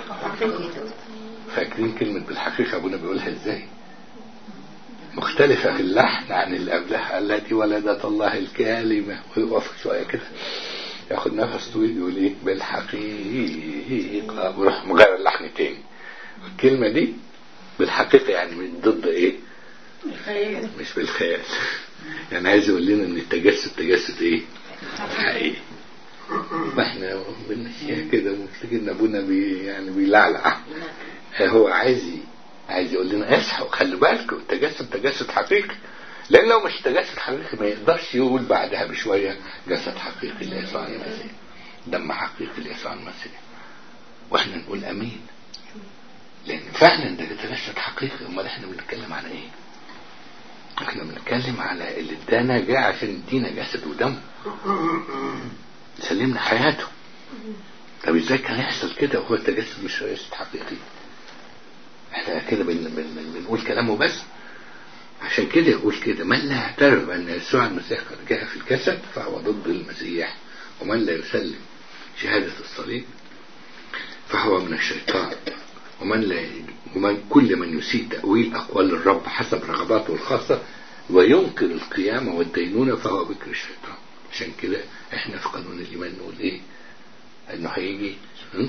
فاكرين كلمة بالحقيقة أبونا بيقولها إزاي مختلفة في اللحن عن اللي قبلها التي ولدت الله الكلمة ويقف شوية كده ياخد نفس طويل يقول ايه بالحقيقة ويروح مغير اللحن تاني الكلمة دي بالحقيقة يعني من ضد ايه الخيال مش بالخيال يعني عايز يقول لنا ان التجسد تجسد ايه حقيقي ما احنا بنمشيها كده ومفتكر ان ابونا بي يعني بيلعلع هو عايز عايز يقول لنا اصحوا خلي بالكم التجسد تجسد حقيقي لان لو مش تجسد حقيقي ما يقدرش يقول بعدها بشويه جسد حقيقي ليسوع المسيح دم حقيقي ليسوع المسيح واحنا نقول امين لان فعلا ده تجسد حقيقي امال احنا بنتكلم على ايه احنا بنتكلم على اللي ادانا جاء عشان يدينا جسد ودم سلمنا حياته طب ازاي كان يحصل كده وهو التجسد مش جسد حقيقي احنا كده بن بن بن بنقول كلامه بس عشان كده يقول كده من لا يعترف ان يسوع المسيح قد جاء في الجسد فهو ضد المسيح ومن لا يسلم شهادة الصليب فهو من الشيطان ومن لا ومن كل من يسيء تأويل أقوال الرب حسب رغباته الخاصة وينكر القيامة والدينونة فهو بكر الشيطان عشان كده احنا في قانون الإيمان نقول ايه انه هيجي هم؟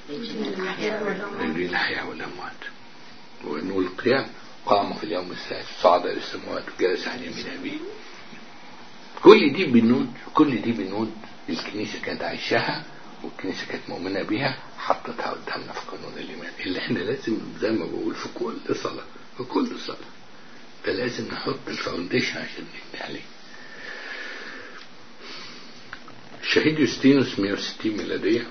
يجري الأحياء والأموات ونقول القيامة قام في اليوم الثالث صعد إلى السماوات وجلس عن يمين أبيه كل دي بنود كل دي بنود الكنيسة كانت عايشاها والكنيسة كانت مؤمنة بيها حطتها قدامنا في قانون الإيمان اللي احنا لازم زي ما بقول في كل صلاة في كل صلاة ده لازم نحط الفاونديشن عشان نبني عليه الشهيد يوستينوس 160 ميلادية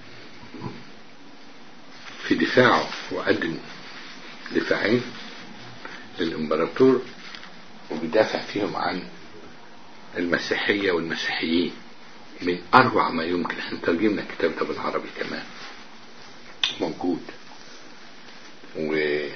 في دفاعه وقدم دفاعين للإمبراطور وبيدافع فيهم عن المسيحية والمسيحيين من أروع ما يمكن احنا ترجمنا الكتاب ده بالعربي كمان موجود و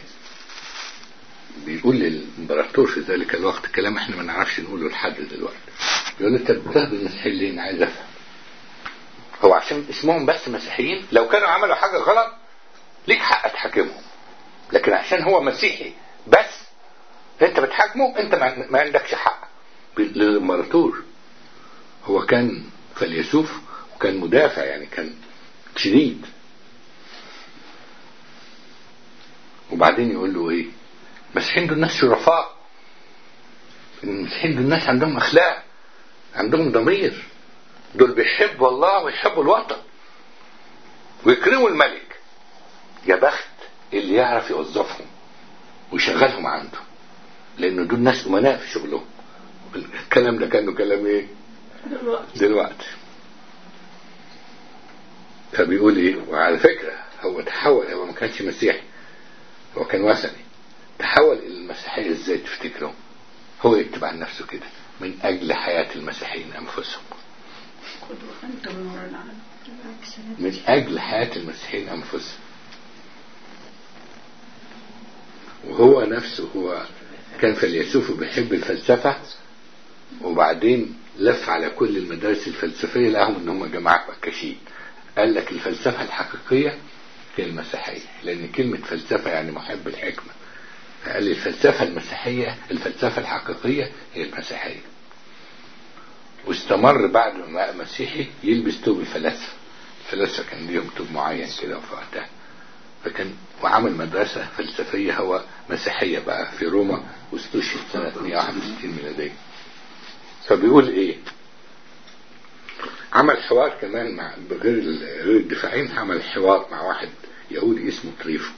بيقول للإمبراطور في ذلك الوقت كلام احنا ما نعرفش نقوله لحد دلوقتي بيقول انت بتاخد المسيحيين ليه انا عايز افهم هو عشان اسمهم بس مسيحيين لو كانوا عملوا حاجة غلط ليك حق تحاكمهم لكن عشان هو مسيحي بس انت بتحاكمه انت ما ما عندكش حق للامبراطور هو كان فيلسوف وكان مدافع يعني كان شديد وبعدين يقول له ايه المسيحيين دول ناس شرفاء المسيحيين دول ناس عندهم اخلاق عندهم ضمير دول بيحبوا الله ويحبوا الوطن ويكرموا الملك يا بخت اللي يعرف يوظفهم ويشغلهم عنده لان دول ناس امناء في شغلهم الكلام ده كانه كلام ايه دلوقتي فبيقول ايه وعلى فكرة هو تحول هو ما كانش مسيحي هو كان وثني تحول الى المسيحية ازاي تفتكروا هو يكتب عن نفسه كده من اجل حياة المسيحيين انفسهم خذوا أنتم نور العالم من اجل حياة المسيحيين انفسهم وهو نفسه هو كان فيلسوف بيحب الفلسفة وبعدين لف على كل المدارس الفلسفية لقاهم ان هم جماعة فكاشين قال لك الفلسفة الحقيقية هي المسيحية لان كلمة فلسفة يعني محب الحكمة فقال لي الفلسفة المسيحية الفلسفة الحقيقية هي المسيحية واستمر بعد ما بقى مسيحي يلبس توب الفلاسفة الفلاسفة كان ليهم توب معين كده في وقتها فكان وعمل مدرسة فلسفية هو مسيحية بقى في روما واستشهد سنة 161 ميلادية فبيقول ايه عمل حوار كمان مع غير ال- غير الدفاعين عمل حوار مع واحد يهودي اسمه تريفو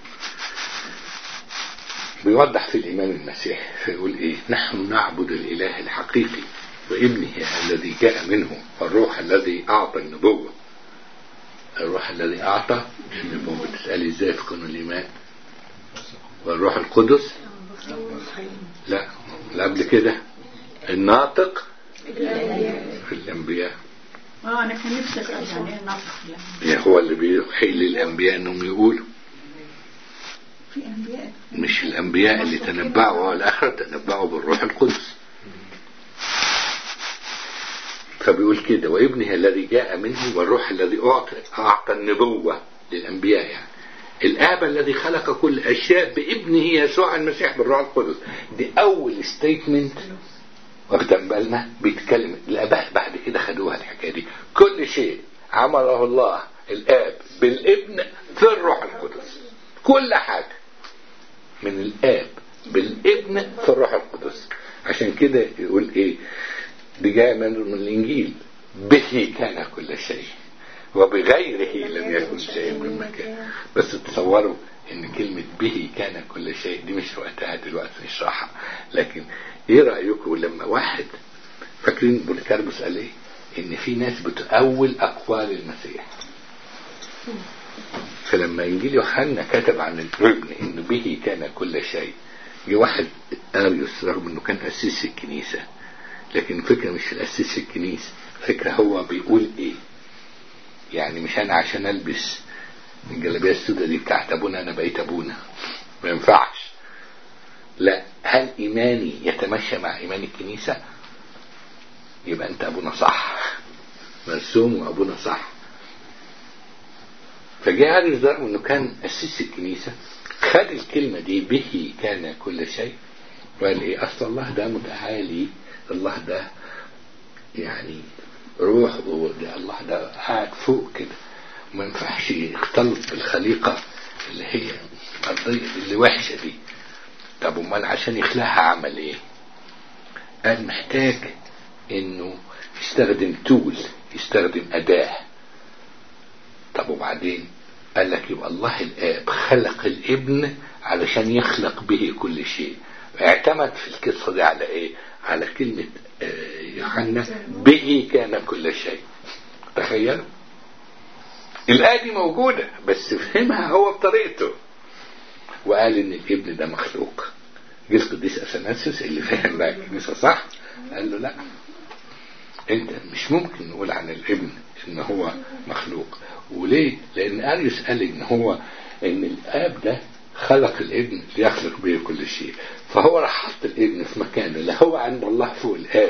بيوضح في الإيمان المسيحي فيقول إيه نحن نعبد الإله الحقيقي وابنه الذي جاء منه الروح الذي أعطى النبوة الروح الذي أعطى النبوة بتسألي إزاي في قانون الإيمان والروح القدس لا لا قبل كده الناطق في الأنبياء اه انا كان نفسي اسال يعني ايه نطق يعني يعني هو اللي بيوحي للأنبياء أنهم يقولوا في انبياء مش الأنبياء اللي تنبأوا على الآخرة تنبأوا بالروح القدس فبيقول كده وابنه الذي جاء منه والروح الذي أعطى, أعطى النبوة للأنبياء يعني الآب الذي خلق كل أشياء بابنه يسوع المسيح بالروح القدس دي أول ستيتمنت واخدين بالنا بيتكلم الآباء بعد كده خدوها الحكاية دي كل شيء عمله الله الآب بالابن في الروح القدس كل حاجة من الآب بالابن في الروح القدس عشان كده يقول ايه دي جاية من من الإنجيل به كان كل شيء وبغيره لم يكن شيء مما كان بس تصوروا ان كلمة به كان كل شيء دي مش وقتها دلوقتي نشرحها لكن ايه رأيكم لما واحد فاكرين بوليكاربوس قال ايه ان في ناس بتأول اقوال المسيح فلما انجيل يوحنا كتب عن الابن انه به كان كل شيء جه واحد اريوس رغم انه كان اسيس الكنيسه لكن الفكره مش في الاسيس الكنيسه الفكره هو بيقول ايه يعني مش انا عشان البس الجلابيه السوداء دي بتاعت ابونا انا بقيت ابونا ما ينفعش لا هل ايماني يتمشى مع ايمان الكنيسه يبقى انت ابونا صح مرسوم وابونا صح فجاء اريوس رغم انه كان اسيس الكنيسه خد الكلمه دي به كان كل شيء وقال ايه اصل الله ده متعالي الله ده يعني روح وده الله ده قاعد فوق كده وما ينفعش يختلط بالخليقه اللي هي الارضيه اللي وحشه دي طب امال عشان يخلقها عمل ايه؟ قال محتاج انه يستخدم تول يستخدم اداه طب وبعدين قال لك يبقى الله الآب خلق الابن علشان يخلق به كل شيء اعتمد في القصة دي على ايه على كلمة آه، يوحنا به كان كل شيء تخيلوا الآية دي موجودة بس فهمها هو بطريقته وقال ان الابن ده مخلوق جه القديس اثناسيوس اللي فهم بقى الكنيسه صح قال له لا انت مش ممكن نقول عن الابن ان هو مخلوق وليه لان اريوس قال ان هو ان الاب ده خلق الابن ليخلق به كل شيء فهو راح حط الابن في مكانه لا هو عند الله فوق الاب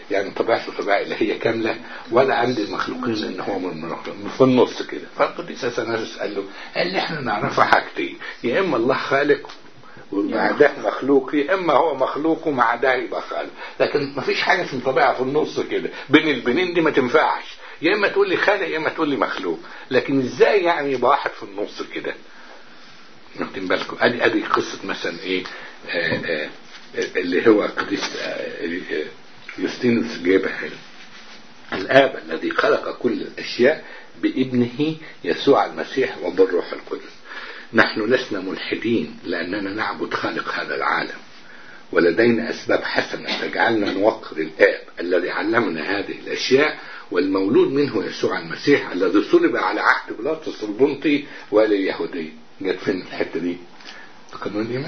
يعني طبيعته طبيعة إلهية كاملة ولا عند المخلوقين إن هو من المخلوقين في النص كده فالقديس أثناسيوس قال له اللي إحنا نعرفها حاجتين يا إما الله خالق ومع ده مخلوق يا اما هو مخلوق ومع ده يبقى خالق لكن ما فيش حاجه اسمها طبيعه في النص كده بين البنين دي ما تنفعش يا اما تقول لي خالق يا اما تقول لي مخلوق لكن ازاي يعني يبقى واحد في النص كده واخدين بالكم ادي ادي قصه مثلا ايه آآ آآ اللي هو قديس آه، يوستينوس جايبها هنا الآب الذي خلق كل الأشياء بابنه يسوع المسيح وبالروح القدس نحن لسنا ملحدين لأننا نعبد خالق هذا العالم ولدينا أسباب حسنة تجعلنا نوقر الآب الذي علمنا هذه الأشياء والمولود منه يسوع المسيح الذي صلب على عهد بيلاطس البنطي واليهودية جت فين الحتة دي؟ في قانون الإيمان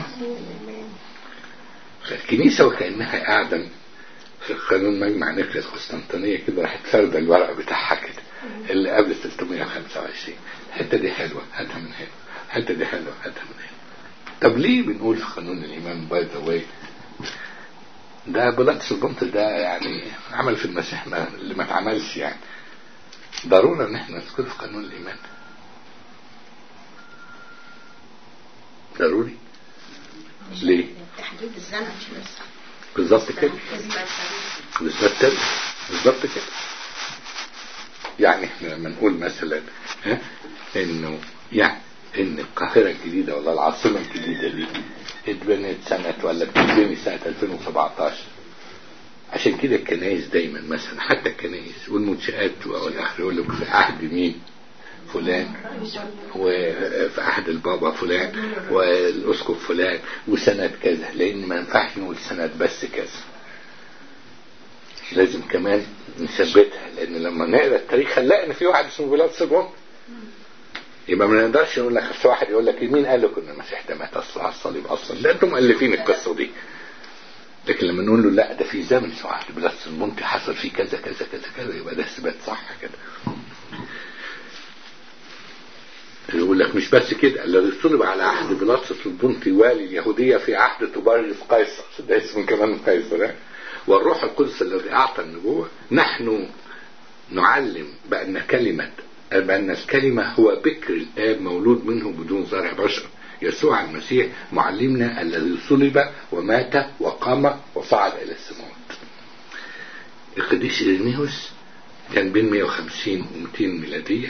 فالكنيسة وكأنها قاعدة في قانون مجمع نيكلا القسطنطينية كده راحت فاردة الورق بتاعها كده اللي قبل 325 الحتة دي حلوة هاتها من هنا الحتة دي حلوة هاتها من هنا طب ليه بنقول في قانون الإيمان باي ذا واي ده بيلاطس البنط ده يعني عمل في المسيح ما اللي ما اتعملش يعني ضروري ان احنا نذكره في قانون الإيمان ضروري ليه؟ تحديد الزمن مش بس بالظبط كده بالظبط كده بالظبط كده يعني احنا لما نقول مثلا ها انه يعني ان القاهرة الجديدة ولا العاصمة الجديدة دي اتبنت سنة ولا بتتبني سنة 2017 عشان كده الكنائس دايما مثلا حتى الكنائس والمنشآت والاخر يقول لك في عهد مين فلان وفي عهد البابا فلان والاسقف فلان وسنة كذا لان ما ينفعش نقول سنة بس كذا لازم كمان نثبتها لان لما نقرا التاريخ هنلاقي ان في واحد اسمه بلاد سيبون يبقى ما نقدرش نقول لك بس واحد يقول لك مين قال لكم ان المسيح ده مات اصلا على الصليب اصلا ده انتم مؤلفين القصه دي لكن لما نقول له لا ده في زمن اسمه عهد بلاد المنطي حصل فيه كذا كذا كذا كذا يبقى ده اثبات صح كده يقول لك مش بس كده الذي صلب على عهد بيلاطس البنطي والي اليهودية في عهد تبرز قيصر ده اسمه كمان قيصر ها؟ والروح القدس الذي أعطى النبوة نحن نعلم بأن كلمة بأن الكلمة هو بكر الآب مولود منه بدون زرع بشر يسوع المسيح معلمنا الذي صلب ومات وقام وصعد إلى السماوات القديس إرينيوس كان بين 150 و 200 ميلادية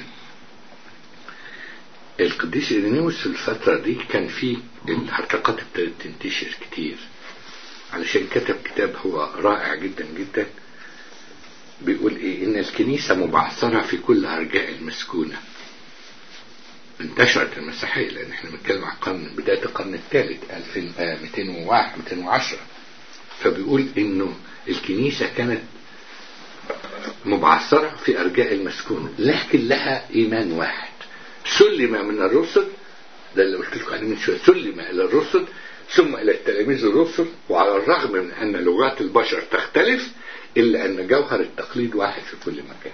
القديس إرينيوس في الفترة دي كان في الهرطقات ابتدت تنتشر كتير علشان كتب كتاب هو رائع جدا جدا بيقول ايه ان الكنيسة مبعثرة في كل ارجاء المسكونة انتشرت المسيحية لان احنا بنتكلم عن قرن بداية القرن الثالث 2201 210 فبيقول انه الكنيسة كانت مبعثرة في ارجاء المسكونة لكن لها ايمان واحد سلم من الرسل ده اللي قلت لكم عليه من شويه سلم الى الرسل ثم الى التلاميذ الرسل وعلى الرغم من ان لغات البشر تختلف الا ان جوهر التقليد واحد في كل مكان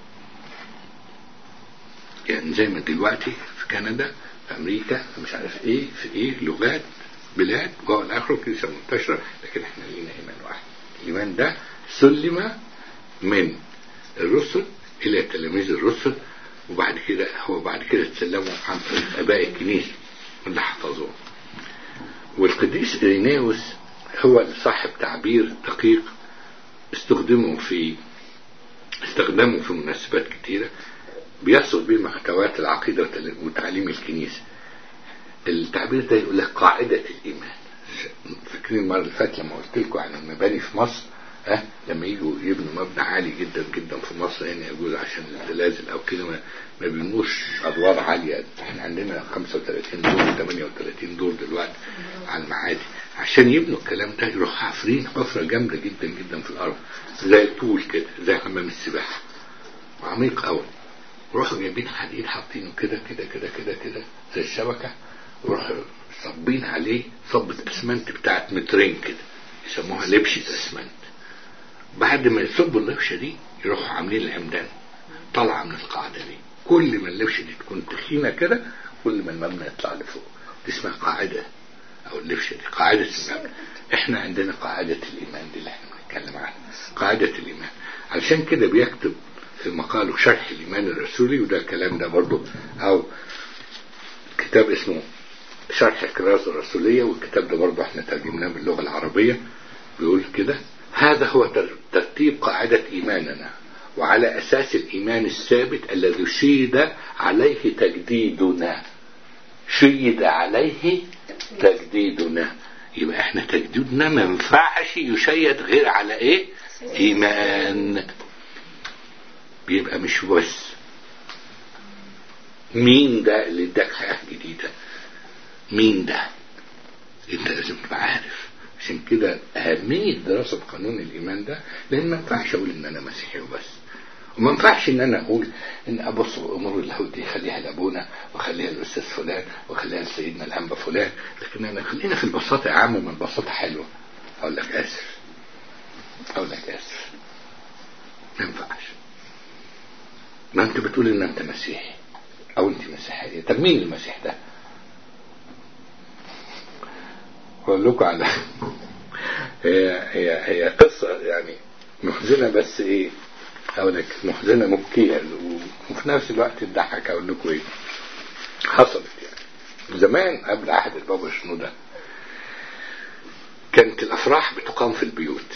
يعني زي ما دلوقتي في كندا في امريكا في مش عارف ايه في ايه لغات بلاد والى اخره كنيسه منتشره لكن احنا لينا ايمان واحد الايمان ده سلم من الرسل الى تلاميذ الرسل وبعد كده هو بعد كده تسلموا عن طريق اباء الكنيسه اللي حفظوه والقديس إريناوس هو صاحب تعبير دقيق استخدمه في استخدمه في مناسبات كتيرة بيصل به محتويات العقيدة وتعليم الكنيسة التعبير ده يقول لك قاعدة الإيمان فاكرين المرة اللي فاتت لما قلت لكم عن المباني في مصر ها لما يجوا يبنوا مبنى عالي جدا جدا في مصر هنا يجوز عشان الزلازل او كده ما, ما بيبنوش ادوار عاليه احنا عندنا 35 دور 38 دور دلوقتي على المعادي عشان يبنوا الكلام ده يروحوا حافرين حفره جامده جدا جدا في الارض زي الطول كده زي حمام السباحه عميق قوي يروحوا جايبين حديد حاطينه كده كده كده كده كده زي الشبكه ويروحوا صبين عليه صبة اسمنت بتاعت مترين كده يسموها لبشة اسمنت بعد ما يصبوا اللبشه دي يروحوا عاملين العمدان طالعه من القاعده دي كل ما اللبشه دي تكون تخينه كده كل ما المبنى يطلع لفوق دي اسمها قاعده او اللبشه دي قاعده المبنى احنا عندنا قاعده الايمان دي اللي احنا بنتكلم عنها قاعدة الإيمان علشان كده بيكتب في مقاله شرح الإيمان الرسولي وده الكلام ده برضه أو كتاب اسمه شرح الكراسة الرسولية والكتاب ده برضه احنا ترجمناه باللغة العربية بيقول كده هذا هو تر- ترتيب قاعدة إيماننا وعلى أساس الإيمان الثابت الذي شيد عليه تجديدنا شيد عليه تجديدنا يبقى احنا تجديدنا ما ينفعش يشيد غير على ايه ايمان بيبقى مش بس مين ده اللي اداك حياة جديدة مين ده انت لازم تبقى عارف عشان كده أهمية دراسة قانون الإيمان ده لأن ما ينفعش أقول إن أنا مسيحي وبس وما ينفعش إن أنا أقول إن أبص أمور اللاهوت دي خليها لأبونا وخليها للأستاذ فلان وخليها لسيدنا الأنبا فلان لكن أنا خلينا في البساطة يا عم ما البساطة حلوة أقول لك آسف أقول لك آسف ما ينفعش ما أنت بتقول إن أنت مسيحي أو أنت مسيحية طب مين المسيح ده؟ أقول لكم على هي هي هي قصة يعني محزنة بس إيه أقول لك محزنة مبكية وفي نفس الوقت تضحك أقول لكم إيه حصلت يعني زمان قبل عهد البابا شنودة كانت الأفراح بتقام في البيوت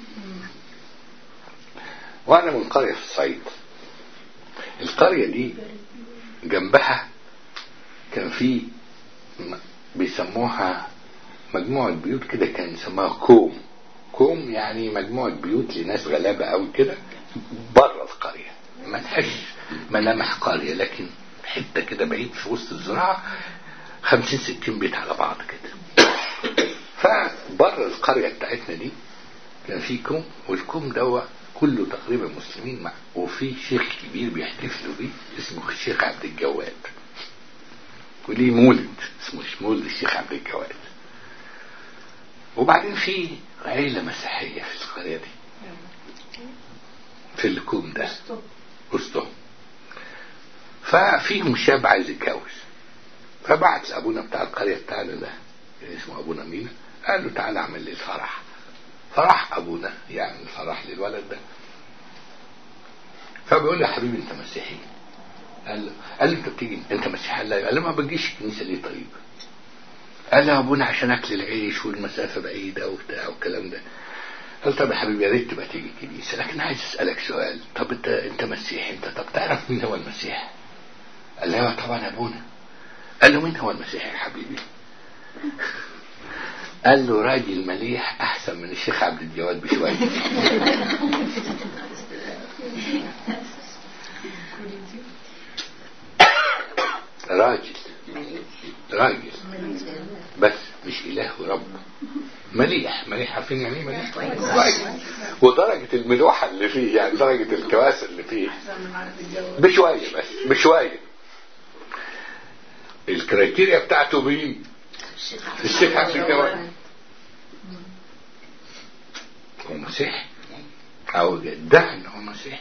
وأنا من قرية في الصعيد القرية دي جنبها كان في م- بيسموها مجموعة بيوت كده كان يسموها كوم كوم يعني مجموعة بيوت لناس غلابة أوي كده بره القرية ما لهاش ملامح قرية لكن حتة كده بعيد في وسط الزراعة خمسين ستين بيت على بعض كده فبره القرية بتاعتنا دي كان في كوم والكوم دوا كله تقريبا مسلمين مع وفي شيخ كبير بيحتفلوا بيه اسمه الشيخ عبد الجواد وليه مولد اسمه مولد الشيخ عبد الجواد وبعدين في عيلة مسيحية في القرية دي في الكوم ده وسطهم ففيهم شاب عايز يتجوز فبعت لابونا بتاع القرية بتاعنا ده اللي اسمه ابونا مينا قال له تعالى اعمل لي الفرح فراح ابونا يعمل الفرح للولد ده فبيقول له يا حبيبي انت مسيحي قال له قال له انت بتيجي انت مسيحي قال له قال له ما بتجيش الكنيسه ليه طيب قال له يا ابونا عشان اكل العيش والمسافه بعيده وبتاع والكلام ده قال طب يا حبيبي يا ريت تبقى تيجي الكنيسه لكن عايز اسالك سؤال طب انت انت مسيحي انت طب تعرف مين هو المسيح؟ قال له "أيوة طبعا يا ابونا قال له مين هو المسيح يا حبيبي؟ قال له راجل مليح احسن من الشيخ عبد الجواد بشويه راجل راجل بس مش اله ورب مليح مليح عارفين يعني ايه مليح كويس ودرجة الملوحة اللي فيه يعني درجة الكواسة اللي فيه بشوية بس بشوية الكريتيريا بتاعته مين؟ الشيخ عبد الجواد هو مسيحي او ادعى ان هو مسيحي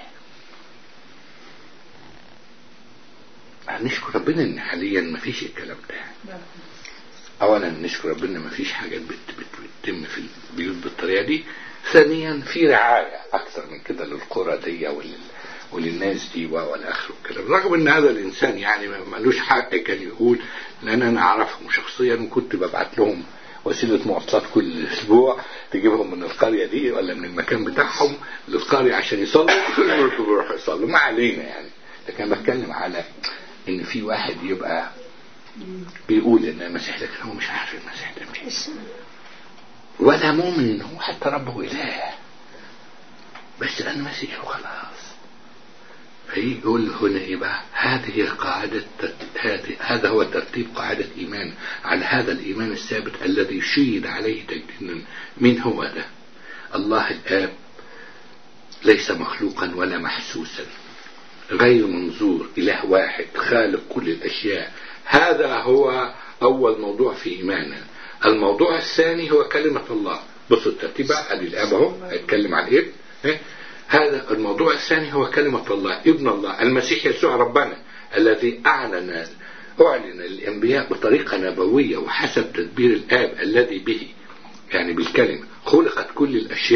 نشكر ربنا ان حاليا ما فيش الكلام ده اولا نشكر ربنا ما فيش حاجات بت بت بتتم في البيوت بالطريقه دي ثانيا في رعايه اكثر من كده للقرى دي ولل وللناس دي والى اخره الكلام رغم ان هذا الانسان يعني ما- ملوش حق كان يقول لان انا اعرفهم شخصيا وكنت ببعت لهم وسيله مواصلات كل اسبوع تجيبهم من القريه دي ولا من المكان بتاعهم للقريه عشان يصلوا يروحوا يصلوا ما علينا يعني لكن انا بتكلم على ان في واحد يبقى بيقول ان المسيح لكن هو مش عارف المسيح ده مين ولا مؤمن ان هو حتى ربه اله بس انا مسيح وخلاص فيجي يقول هنا ايه بقى هذه هي قاعدة هذه هذا هو ترتيب قاعدة إيمان على هذا الإيمان الثابت الذي شيد عليه تجديد من هو ده الله الآب ليس مخلوقا ولا محسوسا غير منظور إله واحد خالق كل الأشياء هذا هو أول موضوع في إيماننا الموضوع الثاني هو كلمة الله بصوا الترتيب بقى ادي الاب اهو هيتكلم عن الابن إيه؟ هذا الموضوع الثاني هو كلمة الله ابن الله المسيح يسوع ربنا الذي أعلن أعلن الأنبياء بطريقة نبوية وحسب تدبير الآب الذي به يعني بالكلمة خلقت كل الأشياء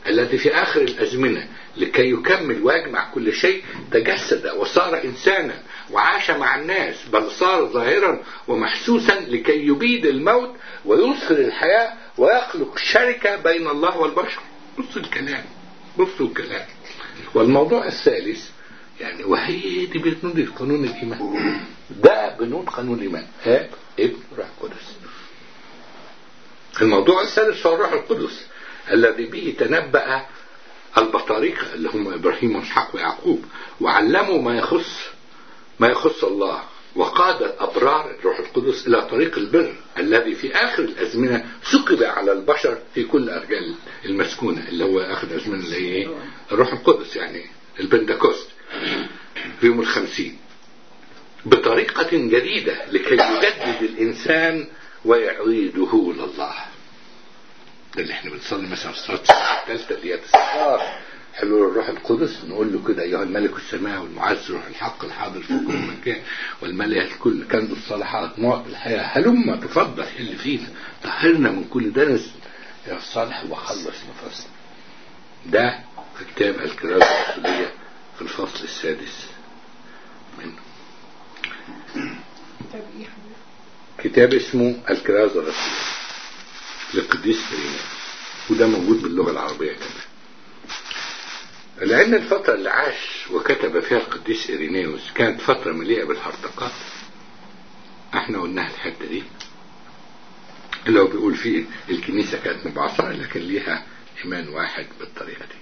الذي في آخر الأزمنة لكي يكمل ويجمع كل شيء تجسد وصار إنسانا وعاش مع الناس بل صار ظاهرا ومحسوسا لكي يبيد الموت ويظهر الحياة ويخلق شركة بين الله والبشر بصوا الكلام بصوا الكلام والموضوع الثالث يعني وهي دي بنود قانون الإيمان ده بنود قانون الإيمان آب ابن روح القدس الموضوع الثالث هو الروح القدس الذي به تنبأ البطاريقة اللي هم إبراهيم وإسحاق ويعقوب وعلموا ما يخص ما يخص الله وقاد الأبرار الروح القدس إلى طريق البر الذي في آخر الأزمنة سكب على البشر في كل أرجال المسكونة اللي هو آخر الأزمنة اللي هي إيه؟ الروح القدس يعني البنتكوست في يوم الخمسين بطريقة جديدة لكي يجدد الإنسان ويعيده لله ده اللي احنا بنصلي مثلا في الصلاة الثالثة اللي هي تستغفار حلول الروح القدس نقول له كده أيها الملك السماء والمعز روح الحق الحاضر في كل مكان والملك الكل كنز الصالحات معطي الحياة هلما تفضل اللي فينا طهرنا من كل دنس يا الصالح وخلص نفسنا ده في كتاب الكرازة الرسولية في الفصل السادس منه طب ايه حضرتك؟ كتاب اسمه الكرازة الرسولية للقديس إيرينيا وده موجود باللغة العربية كمان لأن الفترة اللي عاش وكتب فيها القديس إيرينيوس كانت فترة مليئة بالهرطقات احنا قلناها الحتة دي اللي هو بيقول فيه الكنيسة كانت مبعثرة لكن ليها إيمان واحد بالطريقة دي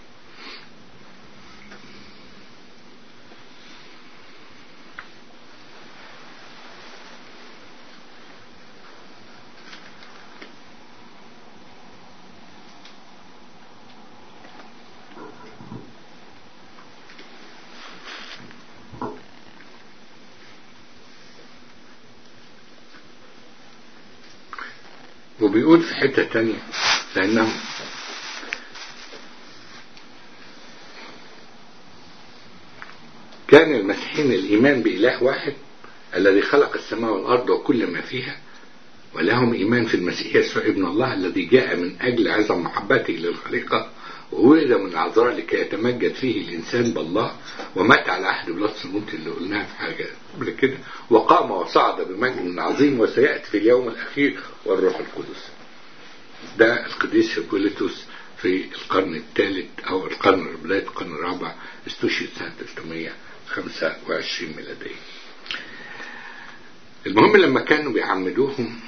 وبيقول في حتة تانية لأنهم كان المسيحيين الإيمان بإله واحد الذي خلق السماء والأرض وكل ما فيها ولهم إيمان في المسيح يسوع ابن الله الذي جاء من أجل عظم محبته للخليقة وولد من العذراء لكي يتمجد فيه الإنسان بالله ومات على عهد بلاطس الموت اللي قلناها في حاجة قبل كده وقام وصعد بمجد عظيم وسيأتي في اليوم الأخير والروح القدس ده القديس هيبوليتوس في القرن الثالث أو القرن بداية القرن الرابع استشهد سنة 325 ميلادية المهم لما كانوا بيعمدوهم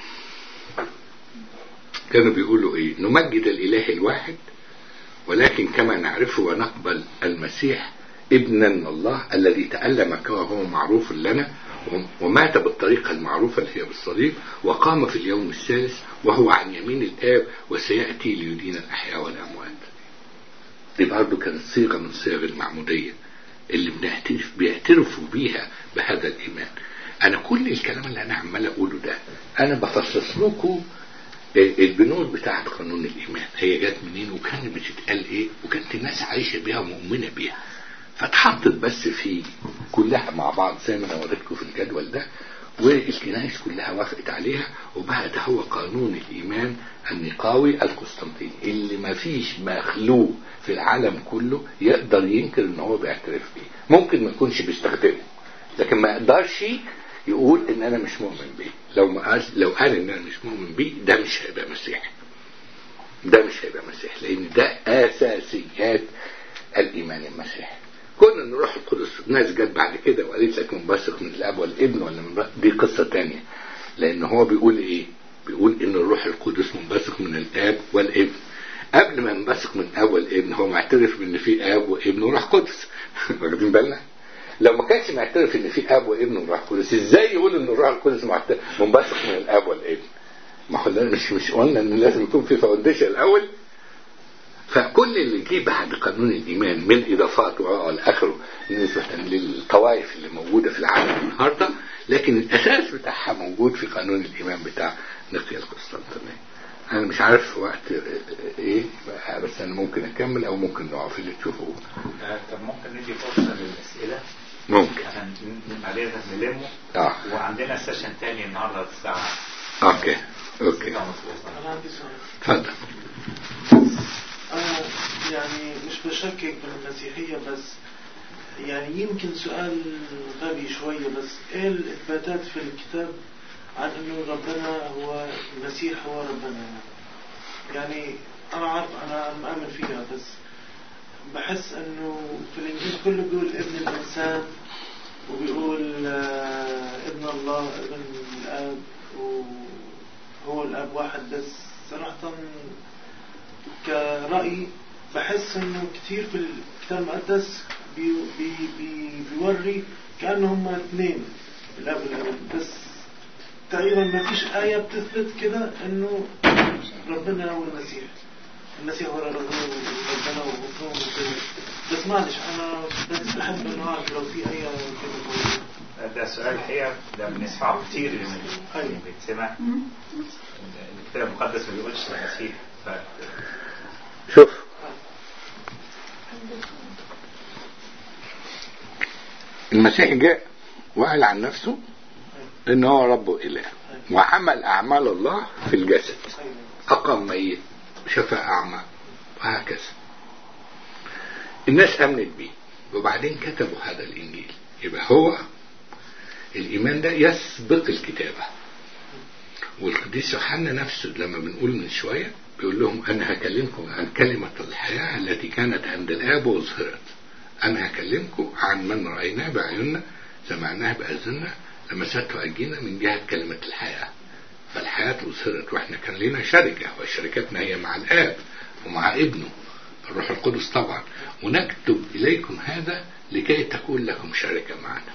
كانوا بيقولوا ايه نمجد الاله الواحد ولكن كما نعرفه ونقبل المسيح ابنا من الله الذي تألم كما هو معروف لنا ومات بالطريقة المعروفة اللي هي بالصليب وقام في اليوم الثالث وهو عن يمين الآب وسيأتي ليدين الأحياء والأموات دي برضه كانت صيغة من صيغ المعمودية اللي بنعترف بيعترفوا بيها بهذا الإيمان أنا كل الكلام اللي أنا عمال أقوله ده أنا بفصص لكم البنود بتاعت قانون الإيمان هي جت منين وكانت بتتقال إيه وكانت الناس عايشة بيها ومؤمنة بيها فاتحطت بس في كلها مع بعض زي ما انا وريتكم في الجدول ده والكنائس كلها وافقت عليها وبقى ده هو قانون الايمان النقاوي القسطنطيني اللي ما فيش مخلوق في العالم كله يقدر ينكر ان هو بيعترف بيه ممكن ما يكونش بيستخدمه لكن ما يقدرش يقول ان انا مش مؤمن بيه لو ما قال لو قال ان انا مش مؤمن بيه ده مش هيبقى مسيحي ده مش هيبقى مسيحي لان ده اساسيات الايمان المسيحي كنا ان الروح القدس ناس جت بعد كده وقالت لك منبثق من الاب والابن ولا من دي قصه تانية لان هو بيقول ايه بيقول ان الروح القدس منبثق من الاب والابن قبل ما ينبثق من الاب والابن هو معترف بان في اب وابن وروح قدس واخدين بالنا لو ما كانش معترف ان في اب وابن وروح قدس ازاي يقول ان الروح القدس منبثق من الاب والابن ما هو مش مش قلنا ان لازم يكون في فاونديشن الاول فكل اللي جه بعد قانون الايمان من اضافات والى اخره بالنسبه للطوائف اللي موجوده في العالم النهارده لكن الاساس بتاعها موجود في قانون الايمان بتاع نقي القسطنطينيه. انا مش عارف وقت ايه بس انا ممكن اكمل او ممكن نقف اللي تشوفوه. طب ممكن ندي فرصه للاسئله ممكن عشان علينا نلمه اه وعندنا سيشن تاني النهارده الساعه اوكي اوكي ستة ونص. أنا عندي سؤال اتفضل أنا يعني المسيحية بس يعني يمكن سؤال غبي شوية بس ايه الإثباتات في الكتاب عن انه ربنا هو المسيح هو ربنا يعني انا عارف انا مؤمن فيها بس بحس انه في الانجيل كله بيقول ابن الانسان وبيقول آه، ابن الله ابن الاب وهو الاب واحد بس صراحة كرأي بحس انه كثير في الكتاب المقدس بي بي بي بيوري كأنه هم اثنين الاب والابن بس تقريبا ما فيش آية بتثبت كده انه ربنا هو المسيح المسيح هو ربنا وغفران وكده بس معلش انا بس بحب انه اعرف لو في اي كده ده سؤال الحقيقة ده بنسمعه كتير من أيوة. بيتسمع الكتاب المقدس ما بيقولش المسيح ف شوف المسيح جاء وقال عن نفسه ان هو رب واله وعمل اعمال الله في الجسد اقام ميت شفى اعمى وهكذا الناس امنت بيه وبعدين كتبوا هذا الانجيل يبقى هو الايمان ده يسبق الكتابه والقديس يوحنا نفسه لما بنقول من شويه بيقول لهم انا هكلمكم عن كلمه الحياه التي كانت عند الاب واظهرت انا هكلمكم عن من رايناه باعيننا سمعناه باذننا لمسته ايدينا من جهه كلمه الحياه فالحياه اظهرت واحنا كان لنا شركه وشركتنا هي مع الاب ومع ابنه الروح القدس طبعا ونكتب اليكم هذا لكي تكون لكم شركه معنا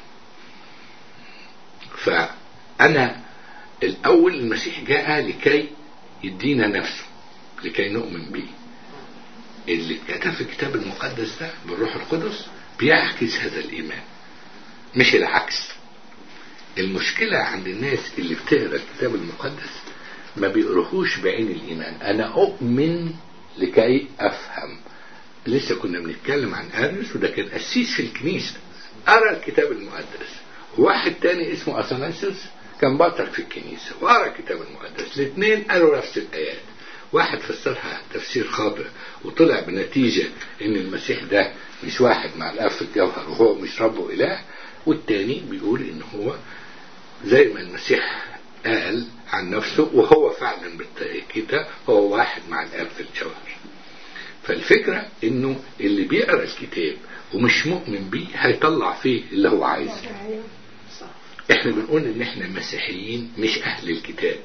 فانا الاول المسيح جاء لكي يدينا نفسه لكي نؤمن به اللي اتكتب في الكتاب المقدس ده بالروح القدس بيعكس هذا الايمان مش العكس المشكلة عند الناس اللي بتقرا الكتاب المقدس ما بيقروهوش بعين الإيمان أنا أؤمن لكي أفهم لسه كنا بنتكلم عن أرنس وده كان قسيس في الكنيسة قرا الكتاب المقدس واحد تاني اسمه أثناسيوس كان بطل في الكنيسة وقرا الكتاب المقدس الاثنين قالوا نفس الآيات واحد فسرها تفسير خاطئ وطلع بنتيجة ان المسيح ده مش واحد مع الاب في الجوهر وهو مش رب واله والتاني بيقول ان هو زي ما المسيح قال عن نفسه وهو فعلا بالتأكيد هو واحد مع الاب في الجوهر فالفكرة انه اللي بيقرا الكتاب ومش مؤمن بيه هيطلع فيه اللي هو عايزه احنا بنقول ان احنا مسيحيين مش اهل الكتاب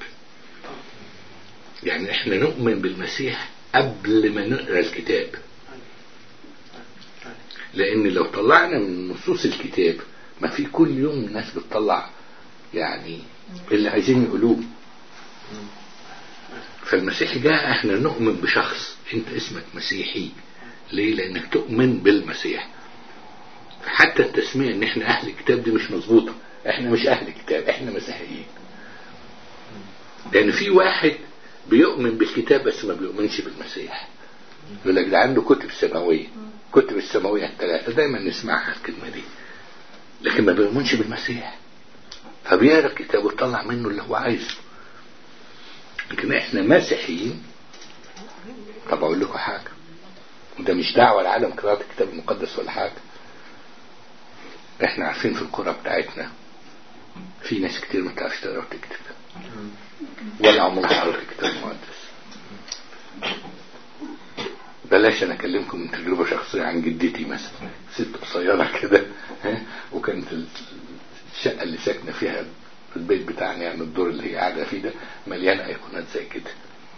يعني احنا نؤمن بالمسيح قبل ما نقرا الكتاب لان لو طلعنا من نصوص الكتاب ما في كل يوم الناس بتطلع يعني اللي عايزين يقولوه فالمسيح جاء احنا نؤمن بشخص انت اسمك مسيحي ليه لانك تؤمن بالمسيح حتى التسمية ان احنا اهل الكتاب دي مش مظبوطة احنا مش اهل الكتاب احنا مسيحيين لان في واحد بيؤمن بالكتاب بس ما بيؤمنش بالمسيح يقول لك ده عنده كتب سماوية كتب السماوية الثلاثة دايما نسمعها الكلمة دي لكن ما بيؤمنش بالمسيح فبيقرا الكتاب ويطلع منه اللي هو عايزه لكن احنا مسيحيين طب اقول لكم حاجة وده مش دعوة لعدم قراءة الكتاب المقدس ولا حاجة احنا عارفين في القرى بتاعتنا في ناس كتير ما بتعرفش تقرا وتكتب ولا عمرها قرأت الكتاب المقدس بلاش انا اكلمكم من تجربه شخصيه عن جدتي مثلا ست قصيره كده ها وكانت الشقه اللي ساكنه فيها في البيت بتاعنا يعني الدور اللي هي قاعده فيه ده مليانه ايقونات زي كده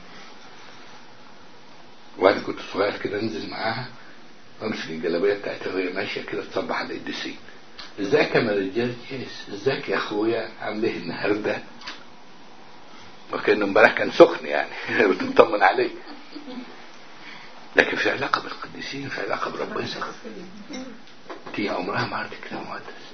وانا كنت صغير كده انزل معاها امسك الجلابيه بتاعتها وهي ماشيه كده تصبح على القديسين ازيك يا مرجان يس ازيك يا اخويا عامل ايه النهارده وكان امبارح كان سخن يعني بتطمن عليه لكن في علاقه بالقديسين في علاقه بربنا دي عمرها ما قرأت الكتاب المقدس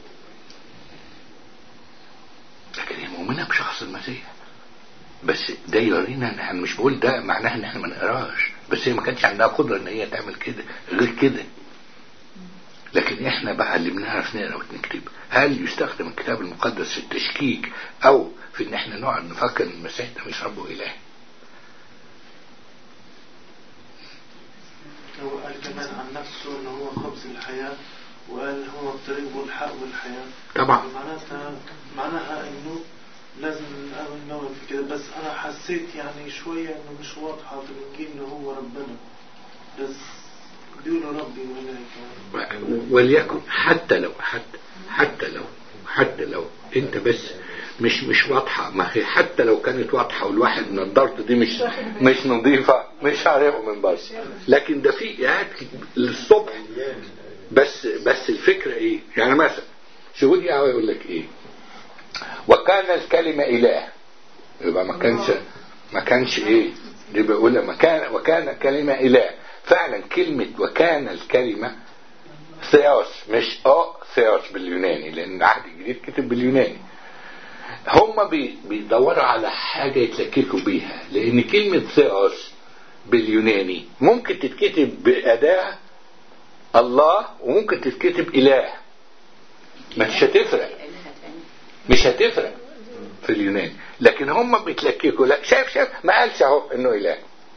لكن هي مؤمنه بشخص المسيح بس ده يورينا ان احنا مش بقول ده معناه ان احنا ما نقراش بس هي ما كانش عندها قدره ان هي تعمل كده غير كده لكن احنا بقى اللي بنعرف نقرا ونكتب هل يستخدم الكتاب المقدس في التشكيك او في ان احنا نقعد نفكر ان المسيح ده مش رب واله هو كمان عن نفسه انه هو خبز الحياة وقال هو الطريق والحق والحياة طبعا معناتها معناها انه لازم نآمن نؤمن في كده بس انا حسيت يعني شوية انه مش واضحة في الانجيل انه هو ربنا بس بيقولوا ربي وهيك وليكن حتى لو حتى حتى لو حتى لو انت بس مش مش واضحة ما هي حتى لو كانت واضحة والواحد نضارته دي مش مش نظيفة مش عارفه من بس لكن ده في ايات للصبح بس بس الفكرة ايه يعني مثلا شهود قوي يقول لك ايه وكان الكلمة اله يبقى ما كانش ما كانش ايه دي بيقول ما كان وكان الكلمة اله فعلا كلمة وكان الكلمة ثيوس مش اه ثيوس باليوناني لان العهد الجديد كتب باليوناني هم بي بيدوروا على حاجة يتلككوا بيها لان كلمة ثيوس باليوناني ممكن تتكتب بأداة الله وممكن تتكتب إله مش هتفرق مش هتفرق في اليوناني لكن هم بيتلككوا لا شايف شايف ما قالش اهو انه اله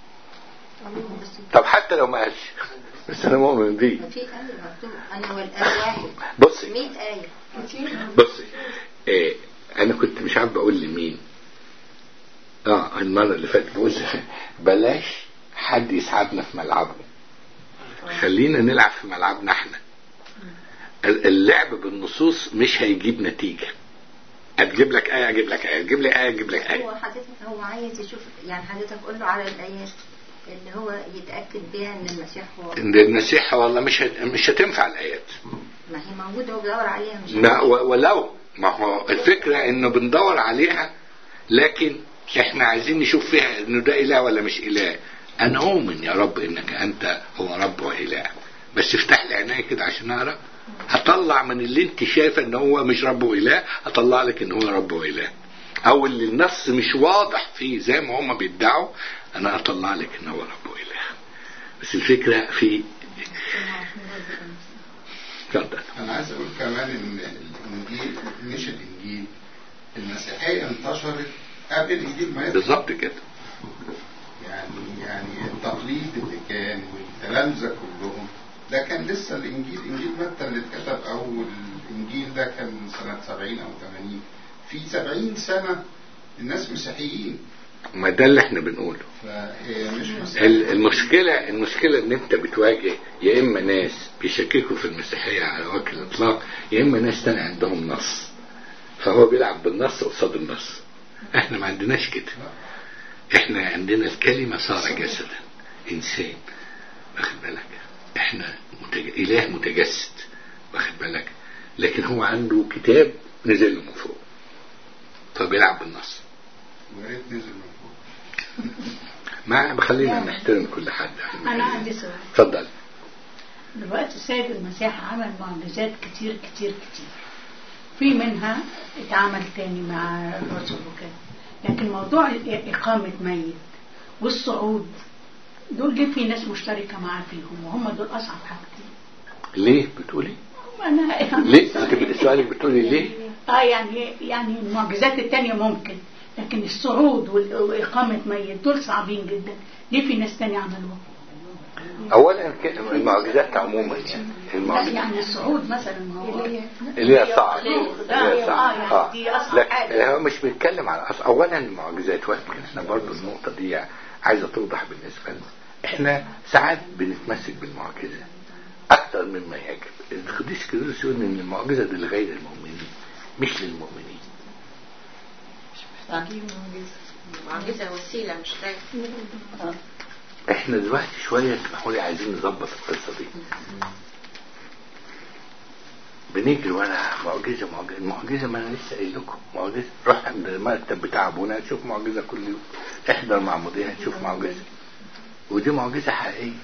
طب حتى لو ما قالش بس انا مؤمن بيه في آية مكتوب أنا والآب واحد بصي 100 آية بصي إيه انا كنت مش عارف بقول لمين اه المره اللي فاتت بقول بلاش حد يسحبنا في ملعبه خلينا نلعب في ملعبنا احنا ال- اللعب بالنصوص مش هيجيب نتيجه اجيب لك ايه اجيب لك ايه اجيب لي ايه اجيب لك ايه هو حضرتك هو عايز يشوف يعني حضرتك قول له على الآيات اللي هو يتأكد بيها إن المسيح هو ان المسيح والله مش هت... مش هتنفع الايات ما هي موجودة وبيدور عليها مش لا و- ولو ما هو الفكرة انه بندور عليها لكن احنا عايزين نشوف فيها انه ده اله ولا مش اله انا اؤمن يا رب انك انت هو رب واله بس افتح لي عينيا كده عشان اقرا هطلع من اللي انت شايفه ان هو مش رب واله هطلع لك ان هو رب واله او اللي النص مش واضح فيه زي ما هم بيدعوا انا هطلع لك ان هو رب واله بس الفكرة في اتفضل انا عايز اقول كمان ان الانجيل مش الانجيل المسيحيه انتشرت قبل الانجيل ما يطلع بالظبط كده يعني يعني التقليد اللي كان والتلامذه كلهم ده كان لسه الانجيل انجيل متى اللي اتكتب اول الانجيل ده كان سنه 70 او 80 في 70 سنه الناس مسيحيين ما ده اللي احنا بنقوله فهي مش ال- مسيحية المشكلة المشكلة ان انت بتواجه يا اما ناس بيشككوا في المسيحية على وجه الاطلاق يا اما ناس تاني عندهم نص فهو بيلعب بالنص قصاد النص احنا ما عندناش كده احنا عندنا الكلمة صار جسدا انسان واخد بالك احنا متج... اله متجسد واخد بالك لكن هو عنده كتاب نزل له من فوق فبيلعب بالنص ويا ريت نزل من فوق ما خلينا نحترم كل حد أنا عندي سؤال اتفضل دلوقتي السيد المسيح عمل معجزات كتير كتير كتير في منها اتعمل تاني مع الرسل وكده لكن موضوع إقامة ميت والصعود دول ليه في ناس مشتركة معاه فيهم وهم دول أصعب حاجتين ليه بتقولي أنا ليه انت سؤالك بتقولي ليه اه يعني يعني المعجزات التانية ممكن لكن الصعود وال- وإقامة ميت دول صعبين جدا ليه في ناس تانية عملوها؟ اولا ك- المعجزات عموما يعني لا المعجزات يعني الصعود مثلا ما هو اللي هي صعب اللي هي آه، صعب يعني اه دي أصعب لكن حاجة. هو مش بيتكلم على أص... اولا المعجزات ويمكن احنا برضو النقطه دي عايزه توضح بالنسبه لنا احنا ساعات بنتمسك بالمعجزه اكثر مما يجب القديس كيرلس يقول ان المعجزه دي لغير المؤمنين مش للمؤمنين معجزة وسيلة مش غير احنا دلوقتي شويه اسمحوا لي عايزين نظبط القصه دي بنجري ورا معجزه معجزه المعجزه ما انا لسه قايل لكم معجزه روح عند المكتب بتاع ابونا تشوف معجزه كل يوم احضر مع مدير تشوف معجزه ودي معجزه حقيقيه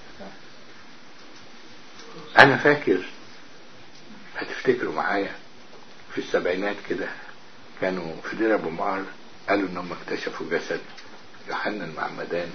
انا فاكر هتفتكروا معايا في السبعينات كده كانوا في دير ابو معار قالوا انهم اكتشفوا جسد يوحنا المعمدان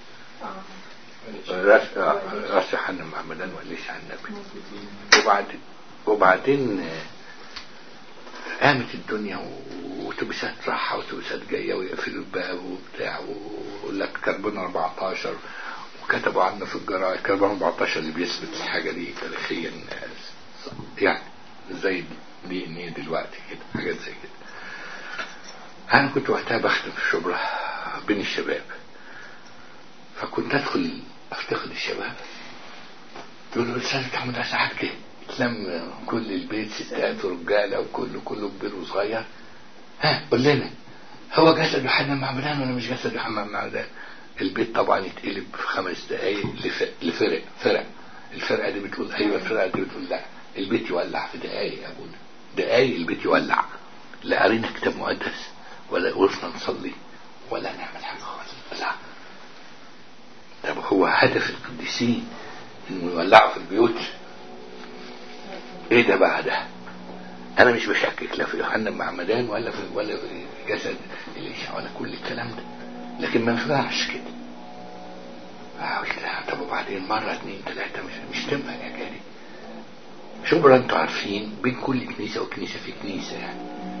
راس آه، راس يوحنا المعمدان وليس عن النبي وبعدين وبعدين آه، قامت الدنيا واتوبيسات رايحه واتوبيسات جايه ويقفلوا الباب وبتاع ويقول لك كربون 14 وكتبوا عنه في الجرايد كان 14 اللي بيثبت الحاجة دي تاريخيا يعني زي دي ان ايه دلوقتي كده حاجات زي كده انا كنت وقتها بخدم في شبرا بين الشباب فكنت ادخل افتقد الشباب يقولوا الاستاذ بتاع مدرسه حاجه كده تلم كل البيت ستات ورجاله وكله كله كبير وصغير ها قول لنا هو جسد يوحنا معمدان ولا مش جسد يوحنا معمدان البيت طبعا يتقلب في خمس دقايق لف- لفرق فرق الفرقه دي بتقول ايوه الفرقه دي بتقول لا البيت يولع في دقايق يا ابونا دقايق البيت يولع لا قرينا كتاب مقدس ولا وقفنا نصلي ولا نعمل حاجه خالص لا طب هو هدف القديسين انه يولعوا في البيوت ايه ده بقى ده انا مش بشكك لا في يوحنا المعمدان ولا في ولا في جسد الإشاء ولا كل الكلام ده لكن ما ينفعش كده قلت لها طب وبعدين مرة اتنين تلاتة مش مش تنفع يا جاري شبرا انتوا عارفين بين كل كنيسة وكنيسة في كنيسة يعني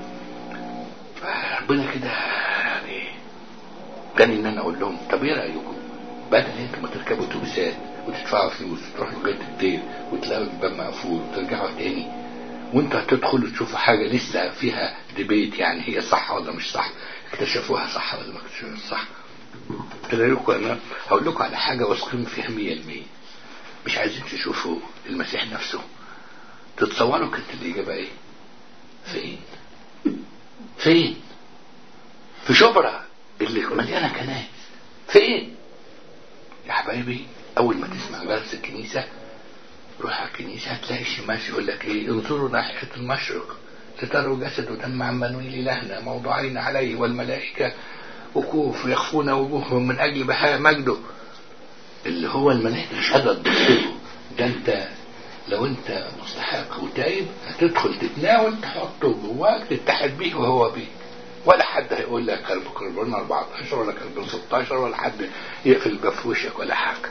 فربنا كده يعني كان ان انا اقول لهم طب ايه رايكم بدل انتوا ما تركبوا اتوبيسات وتدفعوا فلوس وتروحوا لغايه الدير وتلاقوا الباب مقفول وترجعوا تاني وانتوا هتدخلوا تشوفوا حاجه لسه فيها ديبيت يعني هي صح ولا مش صح اكتشفوها صح ولا ما اكتشفوها صح قلت لكم انا هقول لكم على حاجه واثقين فيها 100% مش عايزين تشوفوا المسيح نفسه تتصوروا كانت الاجابه ايه؟ فين؟ فين؟ في شبرا اللي مليانه كنائس فين؟ يا حبايبي اول ما تسمع جرس الكنيسه روح على الكنيسه هتلاقي الشماس يقول لك ايه انظروا ناحيه المشرق لتروا جسد ودم عمانويل الهنا موضوعين عليه والملائكه وقوف يخفون وجوههم من اجل بهاء مجده اللي هو الملائكه شدت بصيره ده انت لو انت مستحق وتايب هتدخل تتناول تحطه جواك تتحد بيه وهو بيك ولا حد هيقول لك كرب كربون 14 ولا كربون 16 ولا حد يقفل الباب في وشك ولا حاجه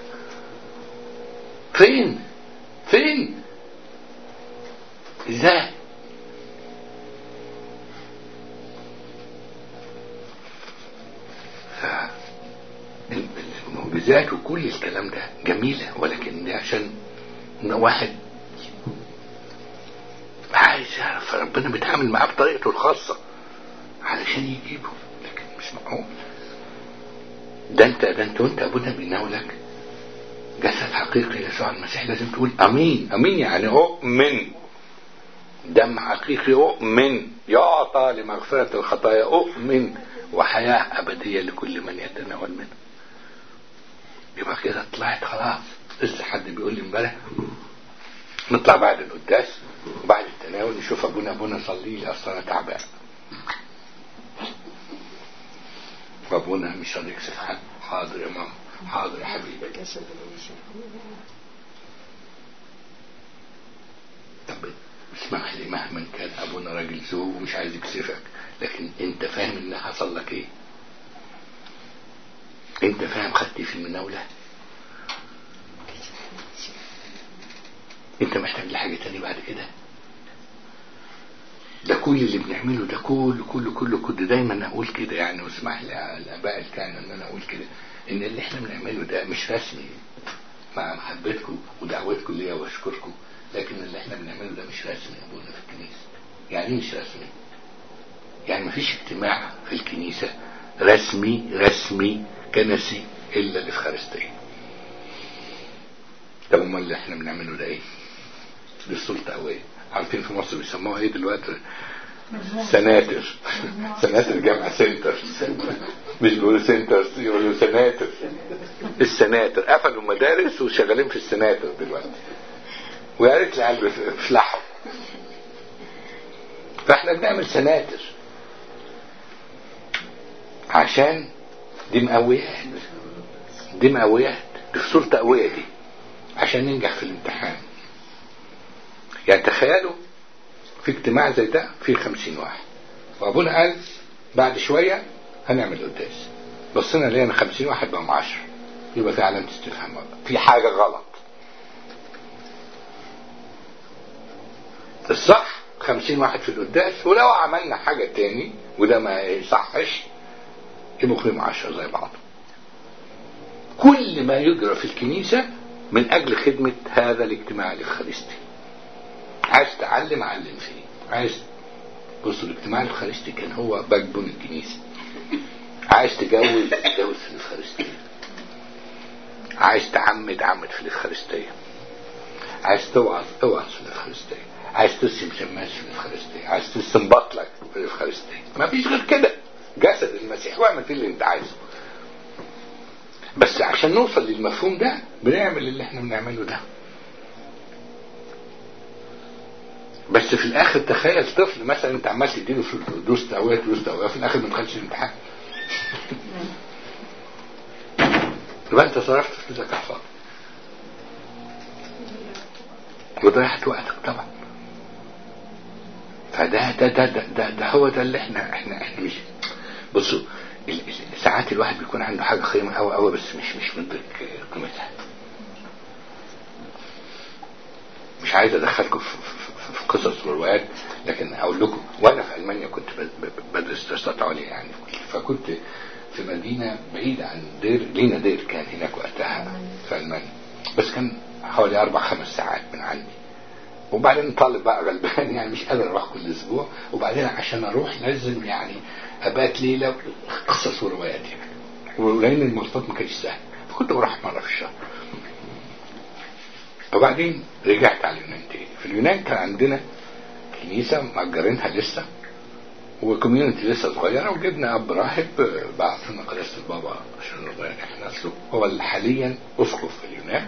فين فين ازاي ف- ال- المعجزات وكل الكلام ده جميلة ولكن دي عشان إن واحد عايز يعرف فربنا بيتعامل معاه بطريقته الخاصة علشان يجيبه لكن مش معقول ده انت ده انت وانت ابونا بيناولك جسد حقيقي يسوع المسيح لازم تقول امين امين يعني اؤمن دم حقيقي اؤمن يعطى لمغفرة الخطايا اؤمن وحياة ابدية لكل من يتناول منه يبقى كده طلعت خلاص لسه حد بيقول لي امبارح نطلع بعد القداس وبعد التناول نشوف ابونا ابونا صلي لي اصل انا تعبان وابونا مش راضي يكسف حد حاضر يا ماما حاضر يا حبيبي طب اسمح لي مهما كان ابونا راجل ذوق ومش عايز يكسفك لكن انت فاهم ان حصل لك ايه انت فاهم خدت في المناولة انت محتاج لحاجة تاني بعد كده ده كل اللي بنعمله ده كله كله كله كنت دايما اقول كده يعني واسمح لي الاباء الكهنه ان انا اقول كده ان اللي احنا بنعمله ده مش رسمي مع محبتكم ودعوتكم ليا واشكركم لكن اللي احنا بنعمله ده مش رسمي يا ابونا في الكنيسه يعني ايه مش رسمي يعني مفيش اجتماع في الكنيسه رسمي رسمي كنسي الا الافخارستيه طب امال اللي احنا بنعمله ده ايه؟ دي السلطه قويه عارفين في مصر بيسموها ايه دلوقتي؟ سناتر سناتر جامعة سنتر مش بيقولوا سنتر يقولوا سناتر السناتر قفلوا مدارس وشغالين في السناتر دلوقتي ويا ريت العيال بيفلحوا فاحنا بنعمل سناتر عشان دي مقويات دي مقويات دي فصول تقوية دي عشان ننجح في الامتحان يعني تخيلوا في اجتماع زي ده فيه خمسين واحد وابونا قال بعد شوية هنعمل قداس بصينا لقينا خمسين واحد بقوا عشر يبقى في علامة استفهام في حاجة غلط الصح خمسين واحد في القداس ولو عملنا حاجة تاني وده ما يصحش يبقوا فيهم عشرة زي بعض كل ما يجرى في الكنيسة من أجل خدمة هذا الاجتماع الإفخارستي عايز تعلم علم فيه عايز بصوا الاجتماع الإفخارستي كان هو باك بون الكنيسة عايز تجوز تجوز في الإفخارستية عايز تعمد عمد في الإفخارستية عايز توعظ اوعظ في الإفخارستية عايز ترسم شماس في الإفخارستية عايز ترسم بطلك في الإفخارستية ما فيش غير كده جسد المسيح واعمل فيه اللي انت عايزه بس عشان نوصل للمفهوم ده بنعمل اللي احنا بنعمله ده بس في الاخر تخيل طفل مثلا انت عمال تديله دروس تقويه دروس تقويه في الاخر ما دخلش الامتحان يبقى انت صرفت فلوسك على الفاضي وضيعت وقتك طبعا فده ده ده ده, ده, ده هو ده اللي احنا احنا احنا مش بصوا ال- ال- ساعات الواحد بيكون عنده حاجه قيمه قوي قوي بس مش مش مدرك قيمتها مش عايز ادخلكم في, في, في قصص وروايات لكن اقول لكم وانا في المانيا كنت ب- ب- بدرس دراسات عليا يعني فكنت في مدينه بعيده عن دير لينا دير كان هناك وقتها في المانيا بس كان حوالي اربع خمس ساعات من عندي وبعدين طالب بقى غلبان يعني مش قادر اروح كل اسبوع وبعدين عشان اروح لازم يعني ابات ليله قصص وروايات يعني ولان المواصلات ما كانتش سهله فكنت بروح مره في الشهر وبعدين رجعت على اليونان تاني في اليونان كان عندنا كنيسه مأجرينها لسه وكوميونتي لسه صغيره وجبنا اب راهب بعت لنا قداسه البابا عشان ربنا يحيي نفسه هو اللي حاليا اسقف في اليونان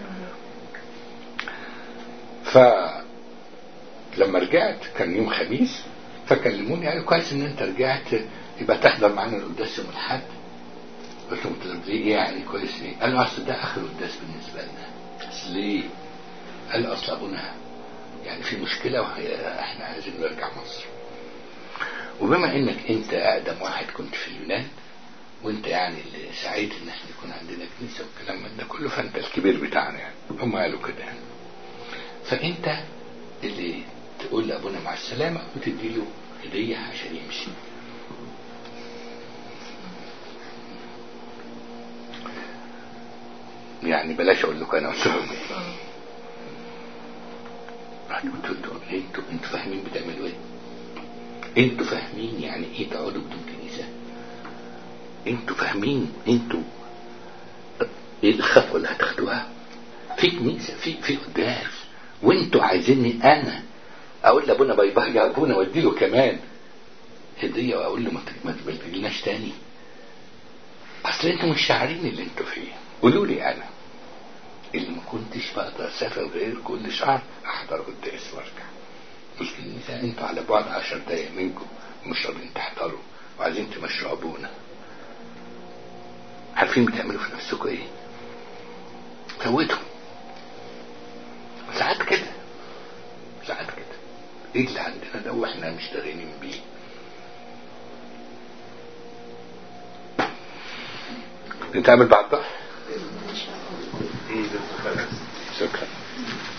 ف لما رجعت كان يوم خميس فكلموني قالوا كويس ان انت رجعت يبقى تحضر معانا القداس يوم الاحد قلت لهم طب ليه يعني كويس ليه؟ قالوا اصل ده اخر قداس بالنسبه لنا بس ليه؟ قال اصل ابونا يعني في مشكله وهي احنا عايزين نرجع مصر وبما انك انت اقدم واحد كنت في اليونان وانت يعني اللي سعيد ان احنا يكون عندنا كنيسه والكلام من ده كله فانت الكبير بتاعنا يعني هم قالوا كده يعني فانت اللي تقول لابونا مع السلامه وتدي له هديه عشان يمشي يعني بلاش اقول لكم انا قلت لهم ايه بعد قلت لهم انتوا انتوا فاهمين بتعملوا ايه؟ انتوا فاهمين يعني ايه تقعدوا بدون كنيسه؟ انتوا فاهمين انتوا ايه الخطوه اللي هتاخدوها؟ في كنيسه في في قداس وانتوا عايزيني انا اقول لابونا باي باي يا ابونا وادي له كمان هديه واقول له ما ت- ما تجيلناش تاني اصل انتوا مش شاعرين اللي انتوا فيه قولوا لي انا اللي ما كنتش بقدر اسافر غير كل شهر احضر قداس وارجع مش كنيسه انتوا على بعد عشر دقايق منكم مش راضيين تحضروا وعايزين تمشوا ابونا عارفين بتعملوا في نفسكم ايه؟ فوتهم ساعات كده ساعات كده ايه اللي عندنا ده واحنا مش داريين بيه نتعامل بعد ده ايه ده خلاص شكرا